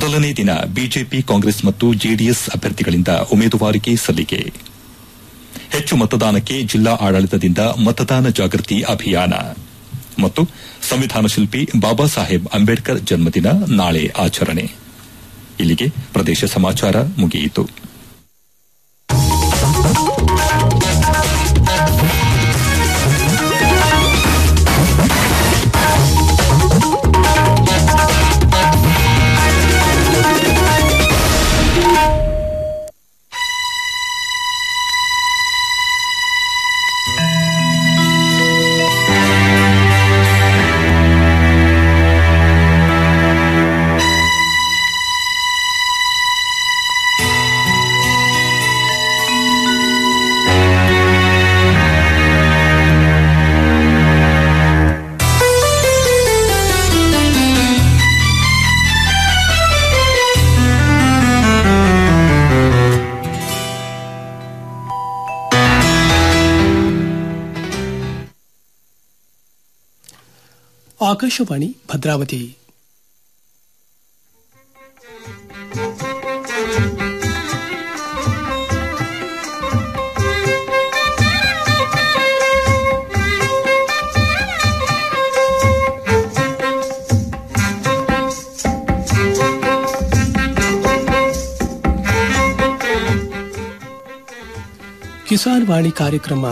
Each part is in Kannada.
ಮೊದಲನೇ ದಿನ ಬಿಜೆಪಿ ಕಾಂಗ್ರೆಸ್ ಮತ್ತು ಜೆಡಿಎಸ್ ಅಭ್ಯರ್ಥಿಗಳಿಂದ ಉಮೇದುವಾರಿಕೆ ಸಲ್ಲಿಕೆ ಹೆಚ್ಚು ಮತದಾನಕ್ಕೆ ಜಿಲ್ಲಾ ಆಡಳಿತದಿಂದ ಮತದಾನ ಜಾಗೃತಿ ಅಭಿಯಾನ ಮತ್ತು ಸಂವಿಧಾನ ಶಿಲ್ಪಿ ಬಾಬಾ ಸಾಹೇಬ್ ಅಂಬೇಡ್ಕರ್ ಜನ್ಮದಿನ ನಾಳೆ ಆಚರಣೆ ಇಲ್ಲಿಗೆ ಪ್ರದೇಶ ಸಮಾಚಾರ ಮುಗಿಯಿತು ಆಕಾಶವಾಣಿ ಭದ್ರಾವತಿ ಕಿಸಾನ್ ವಾಣಿ ಕಾರ್ಯಕ್ರಮ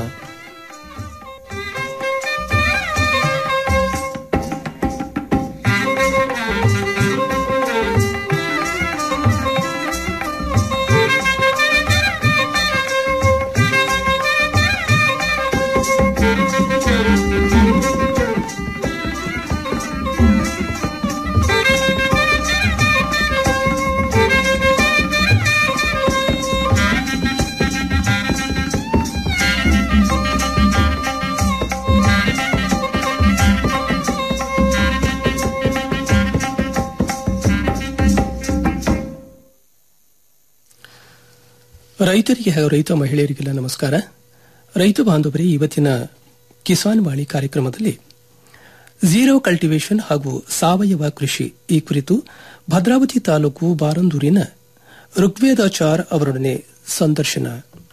ರೈತರಿಗೆ ಹಾಗೂ ರೈತ ಮಹಿಳೆಯರಿಗೆಲ್ಲ ನಮಸ್ಕಾರ ರೈತ ಬಾಂಧವರೇ ಇವತ್ತಿನ ಕಿಸಾನ್ ವಾಣಿ ಕಾರ್ಯಕ್ರಮದಲ್ಲಿ ಝೀರೋ ಕಲ್ಟಿವೇಷನ್ ಹಾಗೂ ಸಾವಯವ ಕೃಷಿ ಈ ಕುರಿತು ಭದ್ರಾವತಿ ತಾಲೂಕು ಬಾರಂದೂರಿನ ಋಗ್ವೇದಾಚಾರ್ ಅವರೊಡನೆ ಸಂದರ್ಶನ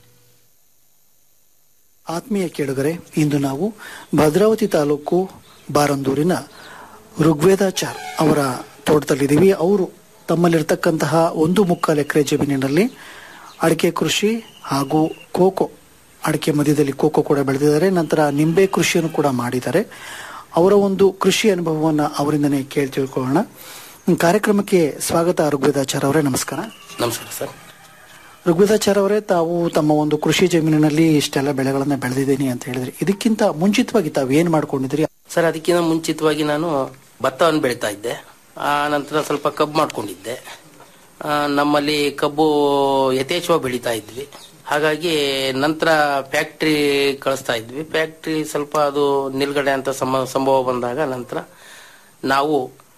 ಆತ್ಮೀಯ ಕೇಳುಗರೆ ಇಂದು ನಾವು ಭದ್ರಾವತಿ ತಾಲೂಕು ಬಾರಂದೂರಿನ ಋಗ್ವೇದಾಚಾರ್ ಅವರ ತೋಟದಲ್ಲಿದ್ದೀವಿ ಅವರು ತಮ್ಮಲ್ಲಿರ್ತಕ್ಕಂತಹ ಒಂದು ಮುಕ್ಕಾಲು ಎಕರೆ ಜಮೀನಿನಲ್ಲಿ ಅಡಿಕೆ ಕೃಷಿ ಹಾಗೂ ಕೋಕೋ ಅಡಿಕೆ ಮಧ್ಯದಲ್ಲಿ ಕೋಕೋ ಕೂಡ ಬೆಳೆದಿದ್ದಾರೆ ನಂತರ ನಿಂಬೆ ಕೃಷಿಯನ್ನು ಕೂಡ ಮಾಡಿದ್ದಾರೆ ಅವರ ಒಂದು ಕೃಷಿ ಅನುಭವವನ್ನು ಅವರಿಂದನೇ ಕೇಳಿ ತಿಳ್ಕೊಳ್ಳೋಣ ಕಾರ್ಯಕ್ರಮಕ್ಕೆ ಸ್ವಾಗತ ಋಗ್ವೇದಾಚಾರ್ ಅವರೇ ನಮಸ್ಕಾರ ನಮಸ್ಕಾರ ಸರ್ ಋಗ್ವೇದಾಚಾರ್ ಅವರೇ ತಾವು ತಮ್ಮ ಒಂದು ಕೃಷಿ ಜಮೀನಿನಲ್ಲಿ ಇಷ್ಟೆಲ್ಲ ಬೆಳೆಗಳನ್ನ ಬೆಳೆದಿದ್ದೀನಿ ಅಂತ ಹೇಳಿದ್ರಿ ಇದಕ್ಕಿಂತ ಮುಂಚಿತವಾಗಿ ತಾವು ಏನ್ ಮಾಡ್ಕೊಂಡಿದ್ರಿ ಸರ್ ಅದಕ್ಕಿಂತ ಮುಂಚಿತವಾಗಿ ನಾನು ಭತ್ತವನ್ನು ಬೆಳೀತಾ ಇದ್ದೆ ಆ ನಂತರ ಸ್ವಲ್ಪ ಕಬ್ಬು ಮಾಡ್ಕೊಂಡಿದ್ದೆ ಆ, ನಮ್ಮಲ್ಲಿ ಕಬ್ಬು ಯಥೇಚ್ಛವಾಗಿ ಬೆಳೀತಾ ಇದ್ವಿ ಹಾಗಾಗಿ ನಂತರ ಫ್ಯಾಕ್ಟ್ರಿ ಕಳಿಸ್ತಾ ಇದ್ವಿ ಫ್ಯಾಕ್ಟ್ರಿ ಸ್ವಲ್ಪ ಅದು ನಿಲ್ಗಡೆ ಅಂತ ಸಮ- ಸಂಭವ ಬಂದಾಗ ನಂತರ ನಾವು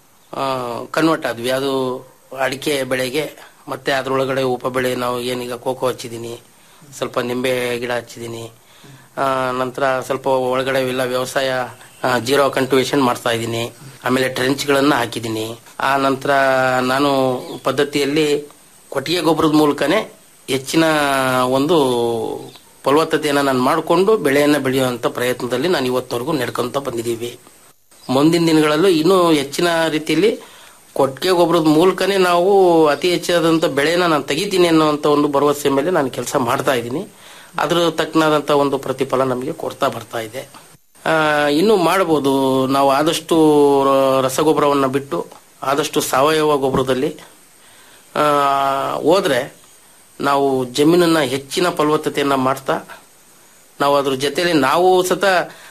ಕನ್ವರ್ಟ್ ಆದ್ವಿ ಅದು ಅಡಿಕೆ ಬೆಳೆಗೆ ಮತ್ತೆ ಅದರೊಳಗಡೆ ಉಪ ಬೆಳೆ ನಾವು ಏನೀಗ ಕೋಕೋ ಹಚ್ಚಿದ್ದೀನಿ ಸ್ವಲ್ಪ ನಿಂಬೆ ಗಿಡ ಹಚ್ಚಿದ್ದೀನಿ ಆ, ನಂತರ ಸ್ವಲ್ಪ ಒಳಗಡೆ ಎಲ್ಲ ವ್ಯವಸಾಯ ಜೀರೋ ಕಂಟಿವೇಶನ್ ಮಾಡ್ತಾ ಇದ್ದೀನಿ ಆಮೇಲೆ ಟ್ರೆಂಚ್ಗಳನ್ನ ಹಾಕಿದ್ದೀನಿ ಆ ನಂತರ ನಾನು ಪದ್ಧತಿಯಲ್ಲಿ ಕೊಟ್ಟಿಗೆ ಗೊಬ್ಬರದ ಮೂಲಕನೇ ಹೆಚ್ಚಿನ ಒಂದು ಫಲವತ್ತತೆಯನ್ನು ನಾನು ಮಾಡಿಕೊಂಡು ಬೆಳೆಯನ್ನು ಬೆಳೆಯುವಂತ ಪ್ರಯತ್ನದಲ್ಲಿ ನಾನು ಇವತ್ತಿನವರೆಗೂ ನಡ್ಕೊಂತ ಬಂದಿದ್ದೀವಿ ಮುಂದಿನ ದಿನಗಳಲ್ಲೂ ಇನ್ನೂ ಹೆಚ್ಚಿನ ರೀತಿಯಲ್ಲಿ ಕೊಟ್ಟಿಗೆ ಗೊಬ್ಬರದ ಮೂಲಕನೇ ನಾವು ಅತಿ ಹೆಚ್ಚಾದಂತ ಬೆಳೆನ ನಾನು ತೆಗಿತೀನಿ ಅನ್ನುವಂತ ಒಂದು ಭರವಸೆ ಮೇಲೆ ನಾನು ಕೆಲಸ ಮಾಡ್ತಾ ಇದ್ದೀನಿ ಅದ್ರ ತಕ್ಕನಾದಂತ ಒಂದು ಪ್ರತಿಫಲ ನಮಗೆ ಕೊಡ್ತಾ ಬರ್ತಾ ಇದೆ ಆ, ಇನ್ನೂ ಮಾಡಬಹುದು ನಾವು ಆದಷ್ಟು ರ- ರಸಗೊಬ್ಬರವನ್ನ ಬಿಟ್ಟು ಆದಷ್ಟು ಸಾವಯವ ಗೊಬ್ಬರದಲ್ಲಿ ಆ, ಹೋದ್ರೆ ನಾವು ಜಮೀನನ್ನ ಹೆಚ್ಚಿನ ಫಲವತ್ತತೆಯನ್ನ ಮಾಡ್ತಾ ನಾವು ಅದ್ರ ಜೊತೆಲಿ ನಾವು ಸತ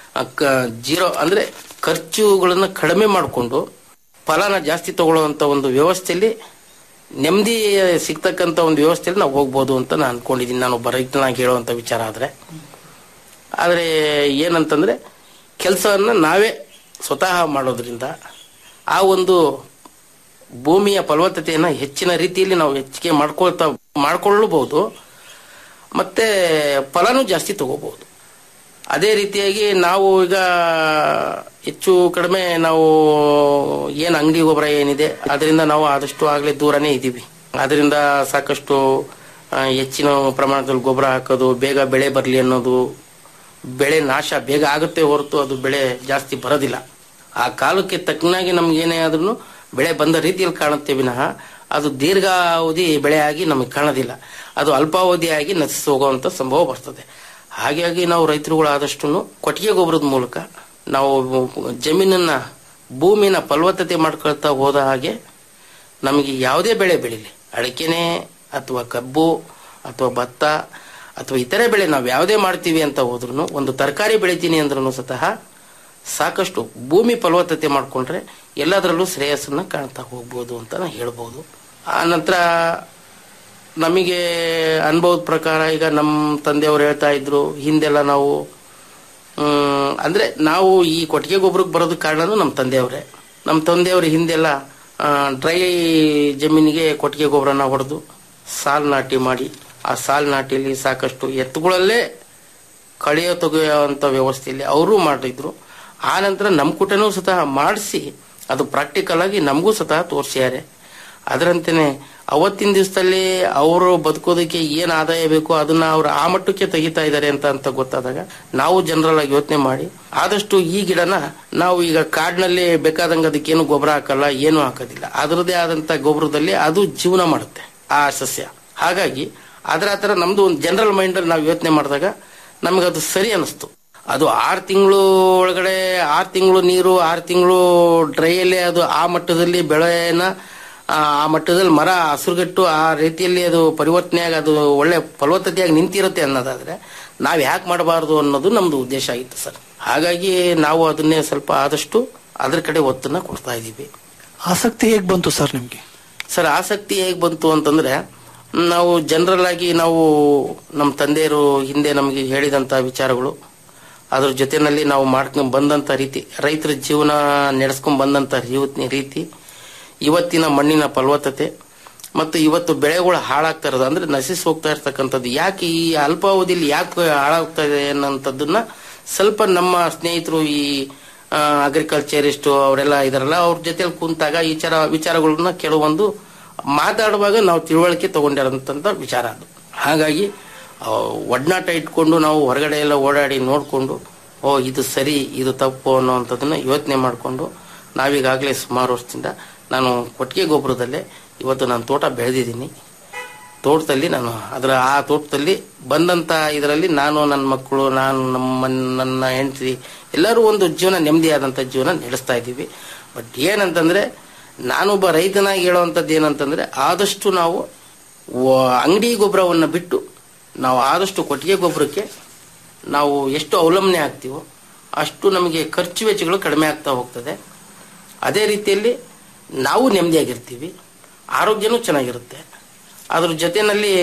ಜೀರೋ ಅಂದ್ರೆ ಖರ್ಚುಗಳನ್ನ ಕಡಿಮೆ ಮಾಡಿಕೊಂಡು ಫಲನ ಜಾಸ್ತಿ ತಗೊಳ್ಳುವಂತ ಒಂದು ವ್ಯವಸ್ಥೆಯಲ್ಲಿ ನೆಮ್ಮದಿ ಸಿಗ್ತಕ್ಕಂತ ಒಂದು ವ್ಯವಸ್ಥೆಯಲ್ಲಿ ನಾವು ಹೋಗ್ಬೋದು ಅಂತ ನಾನು ಅನ್ಕೊಂಡಿದ್ದೀನಿ ನಾನು ಒಬ್ಬ ರೈತನಾಗಿ ಹೇಳುವಂತ ವಿಚಾರ ಆದ್ರೆ ಆದ್ರೆ ಏನಂತಂದ್ರೆ ಕೆಲಸವನ್ನ ನಾವೇ ಸ್ವತಃ ಮಾಡೋದ್ರಿಂದ ಆ ಒಂದು ಭೂಮಿಯ ಫಲವತ್ತತೆಯನ್ನ ಹೆಚ್ಚಿನ ರೀತಿಯಲ್ಲಿ ನಾವು ಹೆಚ್ಚಿಗೆ ಮಾಡ್ಕೊಳ್ತಾ ಮಾಡ್ಕೊಳ್ಳಬಹುದು ಮತ್ತೆ ಫಲನೂ ಜಾಸ್ತಿ ತಗೋಬಹುದು ಅದೇ ರೀತಿಯಾಗಿ ನಾವು ಈಗ ಹೆಚ್ಚು ಕಡಿಮೆ ನಾವು ಏನು ಅಂಗಡಿ ಗೊಬ್ಬರ ಏನಿದೆ ಅದರಿಂದ ನಾವು ಆದಷ್ಟು ಆಗಲೇ ದೂರನೇ ಇದ್ದೀವಿ ಅದರಿಂದ ಸಾಕಷ್ಟು ಆ, ಹೆಚ್ಚಿನ ಪ್ರಮಾಣದಲ್ಲಿ ಗೊಬ್ಬರ ಹಾಕೋದು ಬೇಗ ಬೆಳೆ ಬರಲಿ ಅನ್ನೋದು ಬೆಳೆ ನಾಶ ಬೇಗ ಆಗುತ್ತೆ ಹೊರತು ಅದು ಬೆಳೆ ಜಾಸ್ತಿ ಬರೋದಿಲ್ಲ ಆ ಕಾಲಕ್ಕೆ ತಕ್ಕನಾಗಿ ನಮ್ಗೆ ಏನೇ ಆದ್ರೂ ಬೆಳೆ ಬಂದ ರೀತಿಯಲ್ಲಿ ಕಾಣುತ್ತೆ ವಿನಃ ಅದು ದೀರ್ಘಾವಧಿ ಬೆಳೆ ಆಗಿ ನಮಗೆ ಕಾಣೋದಿಲ್ಲ ಅದು ಅಲ್ಪಾವಧಿಯಾಗಿ ನಶಿಸಿ ಹೋಗುವಂತ ಸಂಭವ ಬರ್ತದೆ ಹಾಗಾಗಿ ನಾವು ರೈತರುಗಳು ಆದಷ್ಟು ಕೊಟ್ಟಿಗೆ ಗೊಬ್ಬರದ ಮೂಲಕ ನಾವು ಜಮೀನನ್ನ ಭೂಮಿನ ಫಲವತ್ತತೆ ಮಾಡ್ಕೊಳ್ತಾ ಹೋದ ಹಾಗೆ ನಮಗೆ ಯಾವುದೇ ಬೆಳೆ ಬೆಳೀಲಿ ಅಡಿಕೆನೆ ಅಥವಾ ಕಬ್ಬು ಅಥವಾ ಭತ್ತ ಅಥವಾ ಇತರೆ ಬೆಳೆ ನಾವು ಯಾವುದೇ ಮಾಡ್ತೀವಿ ಅಂತ ಹೋದ್ರೂ ಒಂದು ತರಕಾರಿ ಬೆಳಿತೀನಿ ಅಂದ್ರೂ ಸತಃ ಸಾಕಷ್ಟು ಭೂಮಿ ಫಲವತ್ತತೆ ಮಾಡಿಕೊಂಡ್ರೆ ಎಲ್ಲದರಲ್ಲೂ ಶ್ರೇಯಸ್ಸನ್ನ ಕಾಣ್ತಾ ಹೋಗ್ಬೋದು ಅಂತ ನಾನು ಹೇಳ್ಬೋದು ಆ ನಂತರ ನಮಗೆ ಅನುಭವದ ಪ್ರಕಾರ ಈಗ ನಮ್ಮ ತಂದೆಯವರು ಹೇಳ್ತಾ ಇದ್ರು ಹಿಂದೆಲ್ಲ ನಾವು ಹ್ಮ್, ಅಂದ್ರೆ ನಾವು ಈ ಕೊಟ್ಟಿಗೆ ಗೊಬ್ಬರಕ್ಕೆ ಬರೋದಕ್ಕೆ ಕಾರಣನೂ ನಮ್ಮ ತಂದೆಯವರೇ ನಮ್ಮ ತಂದೆಯವರು ಹಿಂದೆಲ್ಲ ಆ, ಡ್ರೈ ಜಮೀನಿಗೆ ಕೊಟ್ಟಿಗೆ ಗೊಬ್ಬರನ ಹೊಡೆದು ಸಾಲ್ ನಾಟಿ ಮಾಡಿ ಆ ಸಾಲ್ ನಾಟಿಲಿ ಸಾಕಷ್ಟು ಎತ್ತುಗಳಲ್ಲೇ ಕಳೆಯೋ ತೆಗೆಯುವಂಥ ವ್ಯವಸ್ಥೆಯಲ್ಲಿ ಅವರು ಮಾಡಿದ್ರು ಆ ನಂತರ ನಮ್ಮ ಕೂಟನೂ ಸತಃ ಮಾಡಿಸಿ ಅದು ಪ್ರಾಕ್ಟಿಕಲ್ ಆಗಿ ನಮಗೂ ಸತಃ ತೋರಿಸ್ಯಾರೆ ಅದರಂತೆಯೇ ಅವತ್ತಿನ ದಿವಸದಲ್ಲಿ ಅವರು ಬದುಕೋದಕ್ಕೆ ಏನು ಆದಾಯ ಬೇಕು ಅದನ್ನ ಅವ್ರು ಆ ಮಟ್ಟಕ್ಕೆ ತೆಗಿತಾ ಇದ್ದಾರೆ ಅಂತ ಅಂತ ಗೊತ್ತಾದಾಗ ನಾವು ಜನರಲ್ ಆಗಿ ಯೋಚನೆ ಮಾಡಿ ಆದಷ್ಟು ಈ ಗಿಡನ ನಾವು ಈಗ ಕಾಡಿನಲ್ಲಿ ಬೇಕಾದಂಗೆ ಅದಕ್ಕೇನು ಗೊಬ್ಬರ ಹಾಕಲ್ಲ ಏನು ಹಾಕೋದಿಲ್ಲ ಅದರದೇ ಆದಂತ ಗೊಬ್ಬರದಲ್ಲಿ ಅದು ಜೀವನ ಮಾಡುತ್ತೆ ಆ ಸಸ್ಯ ಹಾಗಾಗಿ ಅದರ ಹತ್ರ ನಮ್ದು ಒಂದು ಜನರಲ್ ಮೈಂಡ್ ಅಲ್ಲಿ ನಾವು ಯೋಚನೆ ಮಾಡಿದಾಗ ನಮಗೆ ಅದು ಸರಿ ಅನಿಸ್ತು ಅದು ಆರು ತಿಂಗಳು ಒಳಗಡೆ ಆರು ತಿಂಗಳು ನೀರು ಆರು ತಿಂಗಳು ಡ್ರೈಯಲ್ಲೇ ಅದು ಆ ಮಟ್ಟದಲ್ಲಿ ಬೆಳೆನ ಆ ಆ ಮಟ್ಟದಲ್ಲಿ ಮರ ಹಸುರುಗಟ್ಟು ಆ ರೀತಿಯಲ್ಲಿ ಅದು ಪರಿವರ್ತನೆಯಾಗಿ ಅದು ಒಳ್ಳೆ ಫಲವತ್ತತೆಯಾಗಿ ನಿಂತಿರುತ್ತೆ ಅನ್ನೋದಾದ್ರೆ ನಾವು ಯಾಕೆ ಮಾಡಬಾರ್ದು ಅನ್ನೋದು ನಮ್ದು ಉದ್ದೇಶ ಆಗಿತ್ತು ಸರ್ ಹಾಗಾಗಿ ನಾವು ಅದನ್ನೇ ಸ್ವಲ್ಪ ಆದಷ್ಟು ಅದ್ರ ಕಡೆ ಒತ್ತನ್ನ ಕೊಡ್ತಾ ಇದ್ದೀವಿ ಆಸಕ್ತಿ ಹೇಗೆ ಬಂತು ಸರ್ ನಿಮ್ಗೆ ಸರ್ ಆಸಕ್ತಿ ಹೇಗೆ ಬಂತು ಅಂತಂದ್ರೆ ನಾವು ಜನರಲ್ ಆಗಿ ನಾವು ನಮ್ಮ ತಂದೆಯರು ಹಿಂದೆ ನಮಗೆ ಹೇಳಿದಂತ ವಿಚಾರಗಳು ಅದ್ರ ಜೊತೆನಲ್ಲಿ ನಾವು ಮಾಡ್ಕೊಂಡ್ ಬಂದಂತ ರೀತಿ ರೈತರ ಜೀವನ ನಡೆಸ್ಕೊಂಡ್ ಬಂದಂತ ರೀತಿ- ರೀತಿ ಇವತ್ತಿನ ಮಣ್ಣಿನ ಫಲವತ್ತತೆ ಮತ್ತು ಇವತ್ತು ಬೆಳೆಗಳು ಹಾಳಾಗ್ತಾ ಇರೋದು ಅಂದ್ರೆ ನಶಿಸಿ ಹೋಗ್ತಾ ಇರ್ತಕ್ಕಂಥದ್ದು ಯಾಕೆ ಈ ಅಲ್ಪಾವಧಿಯಲ್ಲಿ ಯಾಕೆ ಹಾಳಾಗ್ತಾ ಇದೆ ಅನ್ನೋಂಥದ್ದನ್ನ ಸ್ವಲ್ಪ ನಮ್ಮ ಸ್ನೇಹಿತರು ಈ ಅಗ್ರಿಕಲ್ಚರಿಸ್ಟ್ ಅವರೆಲ್ಲ ಇದಾರಲ್ಲ ಅವ್ರ ಜೊತೆಲಿ ಕುಂತಾಗ ಈ ವಿಚಾರ ವಿಚಾರಗಳನ್ನ ಕೆಲವೊಂದು ಮಾತಾಡುವಾಗ ನಾವು ತಿಳುವಳಿಕೆ ತಗೊಂಡಿರೋಂಥ ವಿಚಾರ ಅದು ಹಾಗಾಗಿ ಆ, ಒಡನಾಟ ಇಟ್ಕೊಂಡು ನಾವು ಹೊರಗಡೆ ಎಲ್ಲ ಓಡಾಡಿ ನೋಡಿಕೊಂಡು ಓ ಇದು ಸರಿ ಇದು ತಪ್ಪು ಅನ್ನೋವಂಥದ್ದನ್ನ ಯೋಚನೆ ಮಾಡಿಕೊಂಡು ನಾವೀಗಾಗಲೇ ಸುಮಾರು ವರ್ಷದಿಂದ ನಾನು ಕೊಟ್ಟಿಗೆ ಗೊಬ್ಬರದಲ್ಲೇ ಇವತ್ತು ನಾನು ತೋಟ ಬೆಳೆದಿದ್ದೀನಿ ತೋಟದಲ್ಲಿ ನಾನು ಅದರ ಆ ತೋಟದಲ್ಲಿ ಬಂದಂತ ಇದರಲ್ಲಿ ನಾನು ನನ್ನ ಮಕ್ಕಳು ನಾನು ನಮ್ಮ ನನ್ನ ಹೆಂಡತಿ ಎಲ್ಲರೂ ಒಂದು ಜೀವನ ನೆಮ್ಮದಿಯಾದಂಥ ಜೀವನ ನಡೆಸ್ತಾ ಇದ್ದೀವಿ ಬಟ್ ಏನಂತಂದ್ರೆ ನಾನೊಬ್ಬ ರೈತನಾಗಿ ಹೇಳುವಂಥದ್ದು ಏನಂತಂದ್ರೆ ಆದಷ್ಟು ನಾವು ವ- ಅಂಗಡಿ ಗೊಬ್ಬರವನ್ನು ಬಿಟ್ಟು ನಾವು ಆದಷ್ಟು ಕೊಟ್ಟಿಗೆ ಗೊಬ್ಬರಕ್ಕೆ ನಾವು ಎಷ್ಟು ಅವಲಂಬನೆ ಆಗ್ತೀವೋ ಅಷ್ಟು ನಮಗೆ ಖರ್ಚು ವೆಚ್ಚಗಳು ಕಡಿಮೆ ಆಗ್ತಾ ಹೋಗ್ತದೆ ಅದೇ ರೀತಿಯಲ್ಲಿ ನಾವು ನೆಮ್ಮದಿಯಾಗಿರ್ತೀವಿ ಆರೋಗ್ಯನೂ ಚೆನ್ನಾಗಿರುತ್ತೆ ಅದ್ರ ಜೊತೆಯಲ್ಲಿ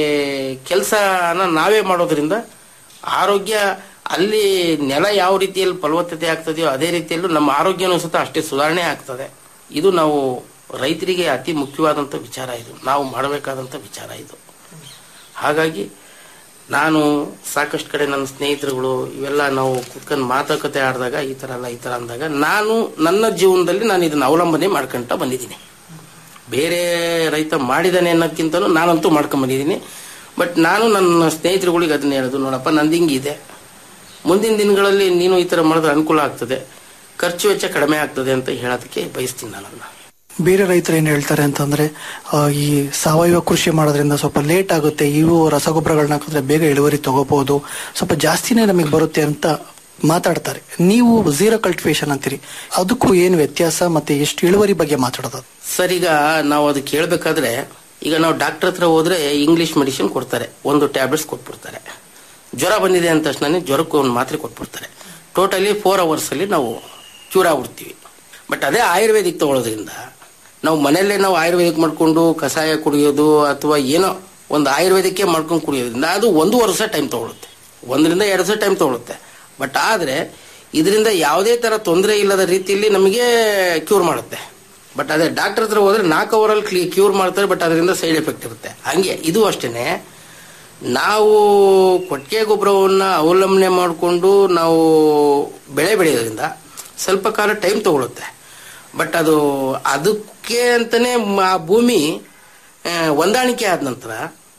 ಕೆಲಸನ ನಾವೇ ಮಾಡೋದ್ರಿಂದ ಆರೋಗ್ಯ ಅಲ್ಲಿ ನೆಲ ಯಾವ ರೀತಿಯಲ್ಲಿ ಫಲವತ್ತತೆ ಆಗ್ತದೆಯೋ ಅದೇ ರೀತಿಯಲ್ಲೂ ನಮ್ಮ ಆರೋಗ್ಯನೂ ಸಹ ಅಷ್ಟೇ ಸುಧಾರಣೆ ಆಗ್ತದೆ ಇದು ನಾವು ರೈತರಿಗೆ ಅತಿ ಮುಖ್ಯವಾದಂಥ ವಿಚಾರ ಇದು ನಾವು ಮಾಡಬೇಕಾದಂಥ ವಿಚಾರ ಇದು ಹಾಗಾಗಿ ನಾನು ಸಾಕಷ್ಟು ಕಡೆ ನನ್ನ ಸ್ನೇಹಿತರುಗಳು ಇವೆಲ್ಲ ನಾವು ಕುತ್ಕೊಂಡು ಮಾತುಕತೆ ಆಡಿದಾಗ ಈ ಥರ ಅಲ್ಲ ಈ ಥರ ಅಂದಾಗ ನಾನು ನನ್ನ ಜೀವನದಲ್ಲಿ ನಾನು ಇದನ್ನ ಅವಲಂಬನೆ ಮಾಡ್ಕೊಂತ ಬಂದಿದ್ದೀನಿ ಬೇರೆ ರೈತ ಮಾಡಿದಾನೆ ಅನ್ನೋದಕ್ಕಿಂತಲೂ ನಾನಂತೂ ಮಾಡ್ಕೊಂಡ್ ಬಂದಿದ್ದೀನಿ ಬಟ್ ನಾನು ನನ್ನ ಸ್ನೇಹಿತರುಗಳಿಗೆ ಅದನ್ನ ಹೇಳೋದು ನೋಡಪ್ಪ ನಂದು ಹಿಂಗಿದೆ ಮುಂದಿನ ದಿನಗಳಲ್ಲಿ ನೀನು ಈ ಥರ ಮಾಡಿದ್ರೆ ಅನುಕೂಲ ಆಗ್ತದೆ ಖರ್ಚು ವೆಚ್ಚ ಕಡಿಮೆ ಆಗ್ತದೆ ಅಂತ ಹೇಳೋದಕ್ಕೆ ಬಯಸ್ತೀನಿ ನಾನು ಬೇರೆ ರೈತರು ಏನ್ ಹೇಳ್ತಾರೆ ಅಂತಂದ್ರೆ ಆ, ಈ ಸಾವಯವ ಕೃಷಿ ಮಾಡೋದ್ರಿಂದ ಸ್ವಲ್ಪ ಲೇಟ್ ಆಗುತ್ತೆ ಇವು ರಸಗೊಬ್ಬರಗಳನ್ನ ಹಾಕಿದ್ರೆ ಬೇಗ ಇಳುವರಿ ತಗೋಬಹುದು ಸ್ವಲ್ಪ ಜಾಸ್ತಿನೇ ನಮಗೆ ಬರುತ್ತೆ ಅಂತ ಮಾತಾಡ್ತಾರೆ ನೀವು ಝೀರೋ ಕಲ್ಟಿವೇಶನ್ ಅಂತೀರಿ ಅದಕ್ಕೂ ಏನು ವ್ಯತ್ಯಾಸ ಮತ್ತೆ ಎಷ್ಟು ಇಳುವರಿ ಬಗ್ಗೆ ಮಾತಾಡೋದು ಸರ್ ಈಗ ನಾವು ಅದಕ್ಕೆ ಹೇಳ್ಬೇಕಾದ್ರೆ ಈಗ ನಾವು ಡಾಕ್ಟರ್ ಹತ್ರ ಹೋದ್ರೆ ಇಂಗ್ಲಿಷ್ ಮೆಡಿಸಿನ್ ಕೊಡ್ತಾರೆ ಒಂದು ಟ್ಯಾಬ್ಲೆಟ್ಸ್ ಕೊಟ್ಬಿಡ್ತಾರೆ ಜ್ವರ ಬಂದಿದೆ ಅಂದ ತಕ್ಷಣ ಜ್ವರಕ್ಕೆ ಒಂದು ಮಾತ್ರೆ ಕೊಟ್ಬಿಡ್ತಾರೆ ಟೋಟಲಿ ಫೋರ್ ಅವರ್ಸ್ ಅಲ್ಲಿ ನಾವು ಕ್ಯೂರ್ ಆಗ್ಬಿಡ್ತೀವಿ ಬಟ್ ಅದೇ ಆಯುರ್ವೇದಿಕ್ ತಗೊಳ್ಳೋದ್ರಿಂದ ನಾವು ಮನೆಯಲ್ಲೇ ನಾವು ಆಯುರ್ವೇದಿಕ್ ಮಾಡ್ಕೊಂಡು ಕಷಾಯ ಕುಡಿಯೋದು ಅಥವಾ ಏನೋ ಒಂದು ಆಯುರ್ವೇದಿಕ್ಕೆ ಮಾಡ್ಕೊಂಡು ಕುಡಿಯೋದ್ರಿಂದ ಅದು ಒಂದು ವರ್ಷ ಟೈಮ್ ತಗೊಳುತ್ತೆ ಒಂದರಿಂದ ಎರಡು ವರ್ಷ ಟೈಮ್ ತಗೊಳುತ್ತೆ ಬಟ್ ಆದ್ರೆ ಇದರಿಂದ ಯಾವುದೇ ತರ ತೊಂದರೆ ಇಲ್ಲದ ರೀತಿಯಲ್ಲಿ ನಮಗೆ ಕ್ಯೂರ್ ಮಾಡುತ್ತೆ ಬಟ್ ಅದೇ ಡಾಕ್ಟರ್ ಹತ್ರ ಹೋದ್ರೆ ನಾಲ್ಕು ಅವರಲ್ಲಿ ಕ್ಯೂರ್ ಮಾಡ್ತಾರೆ ಬಟ್ ಅದರಿಂದ ಸೈಡ್ ಎಫೆಕ್ಟ್ ಇರುತ್ತೆ ಹಂಗೆ ಇದು ಅಷ್ಟೇನೆ ನಾವು ಕೊಟ್ಟಿಗೆ ಗೊಬ್ಬರವನ್ನ ಅವಲಂಬನೆ ಮಾಡಿಕೊಂಡು ನಾವು ಬೆಳೆ ಬೆಳೆಯೋದ್ರಿಂದ ಸ್ವಲ್ಪ ಕಾಲ ಟೈಮ್ ತಗೊಳುತ್ತೆ ಬಟ್ ಅದು ಅದಕ್ಕೆ ಅಂತಾನೆ ಮ- ಆ ಭೂಮಿ ಆ, ಹೊಂದಾಣಿಕೆ ಆದ ನಂತರ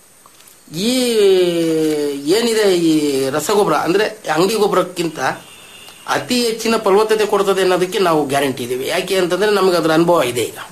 ಈ ಏನಿದೆ ಈ ರಸಗೊಬ್ಬರ ಅಂದ್ರೆ ಅಂಗಡಿ ಗೊಬ್ಬರಕ್ಕಿಂತ ಅತಿ ಹೆಚ್ಚಿನ ಫಲವತ್ತತೆ ಕೊಡ್ತದೆ ಅನ್ನೋದಕ್ಕೆ ನಾವು ಗ್ಯಾರಂಟಿ ಇದೀವಿ ಯಾಕೆ ಅಂತಂದ್ರೆ ನಮಗೆ ಅದರ ಅನುಭವ ಇದೆ ಈಗ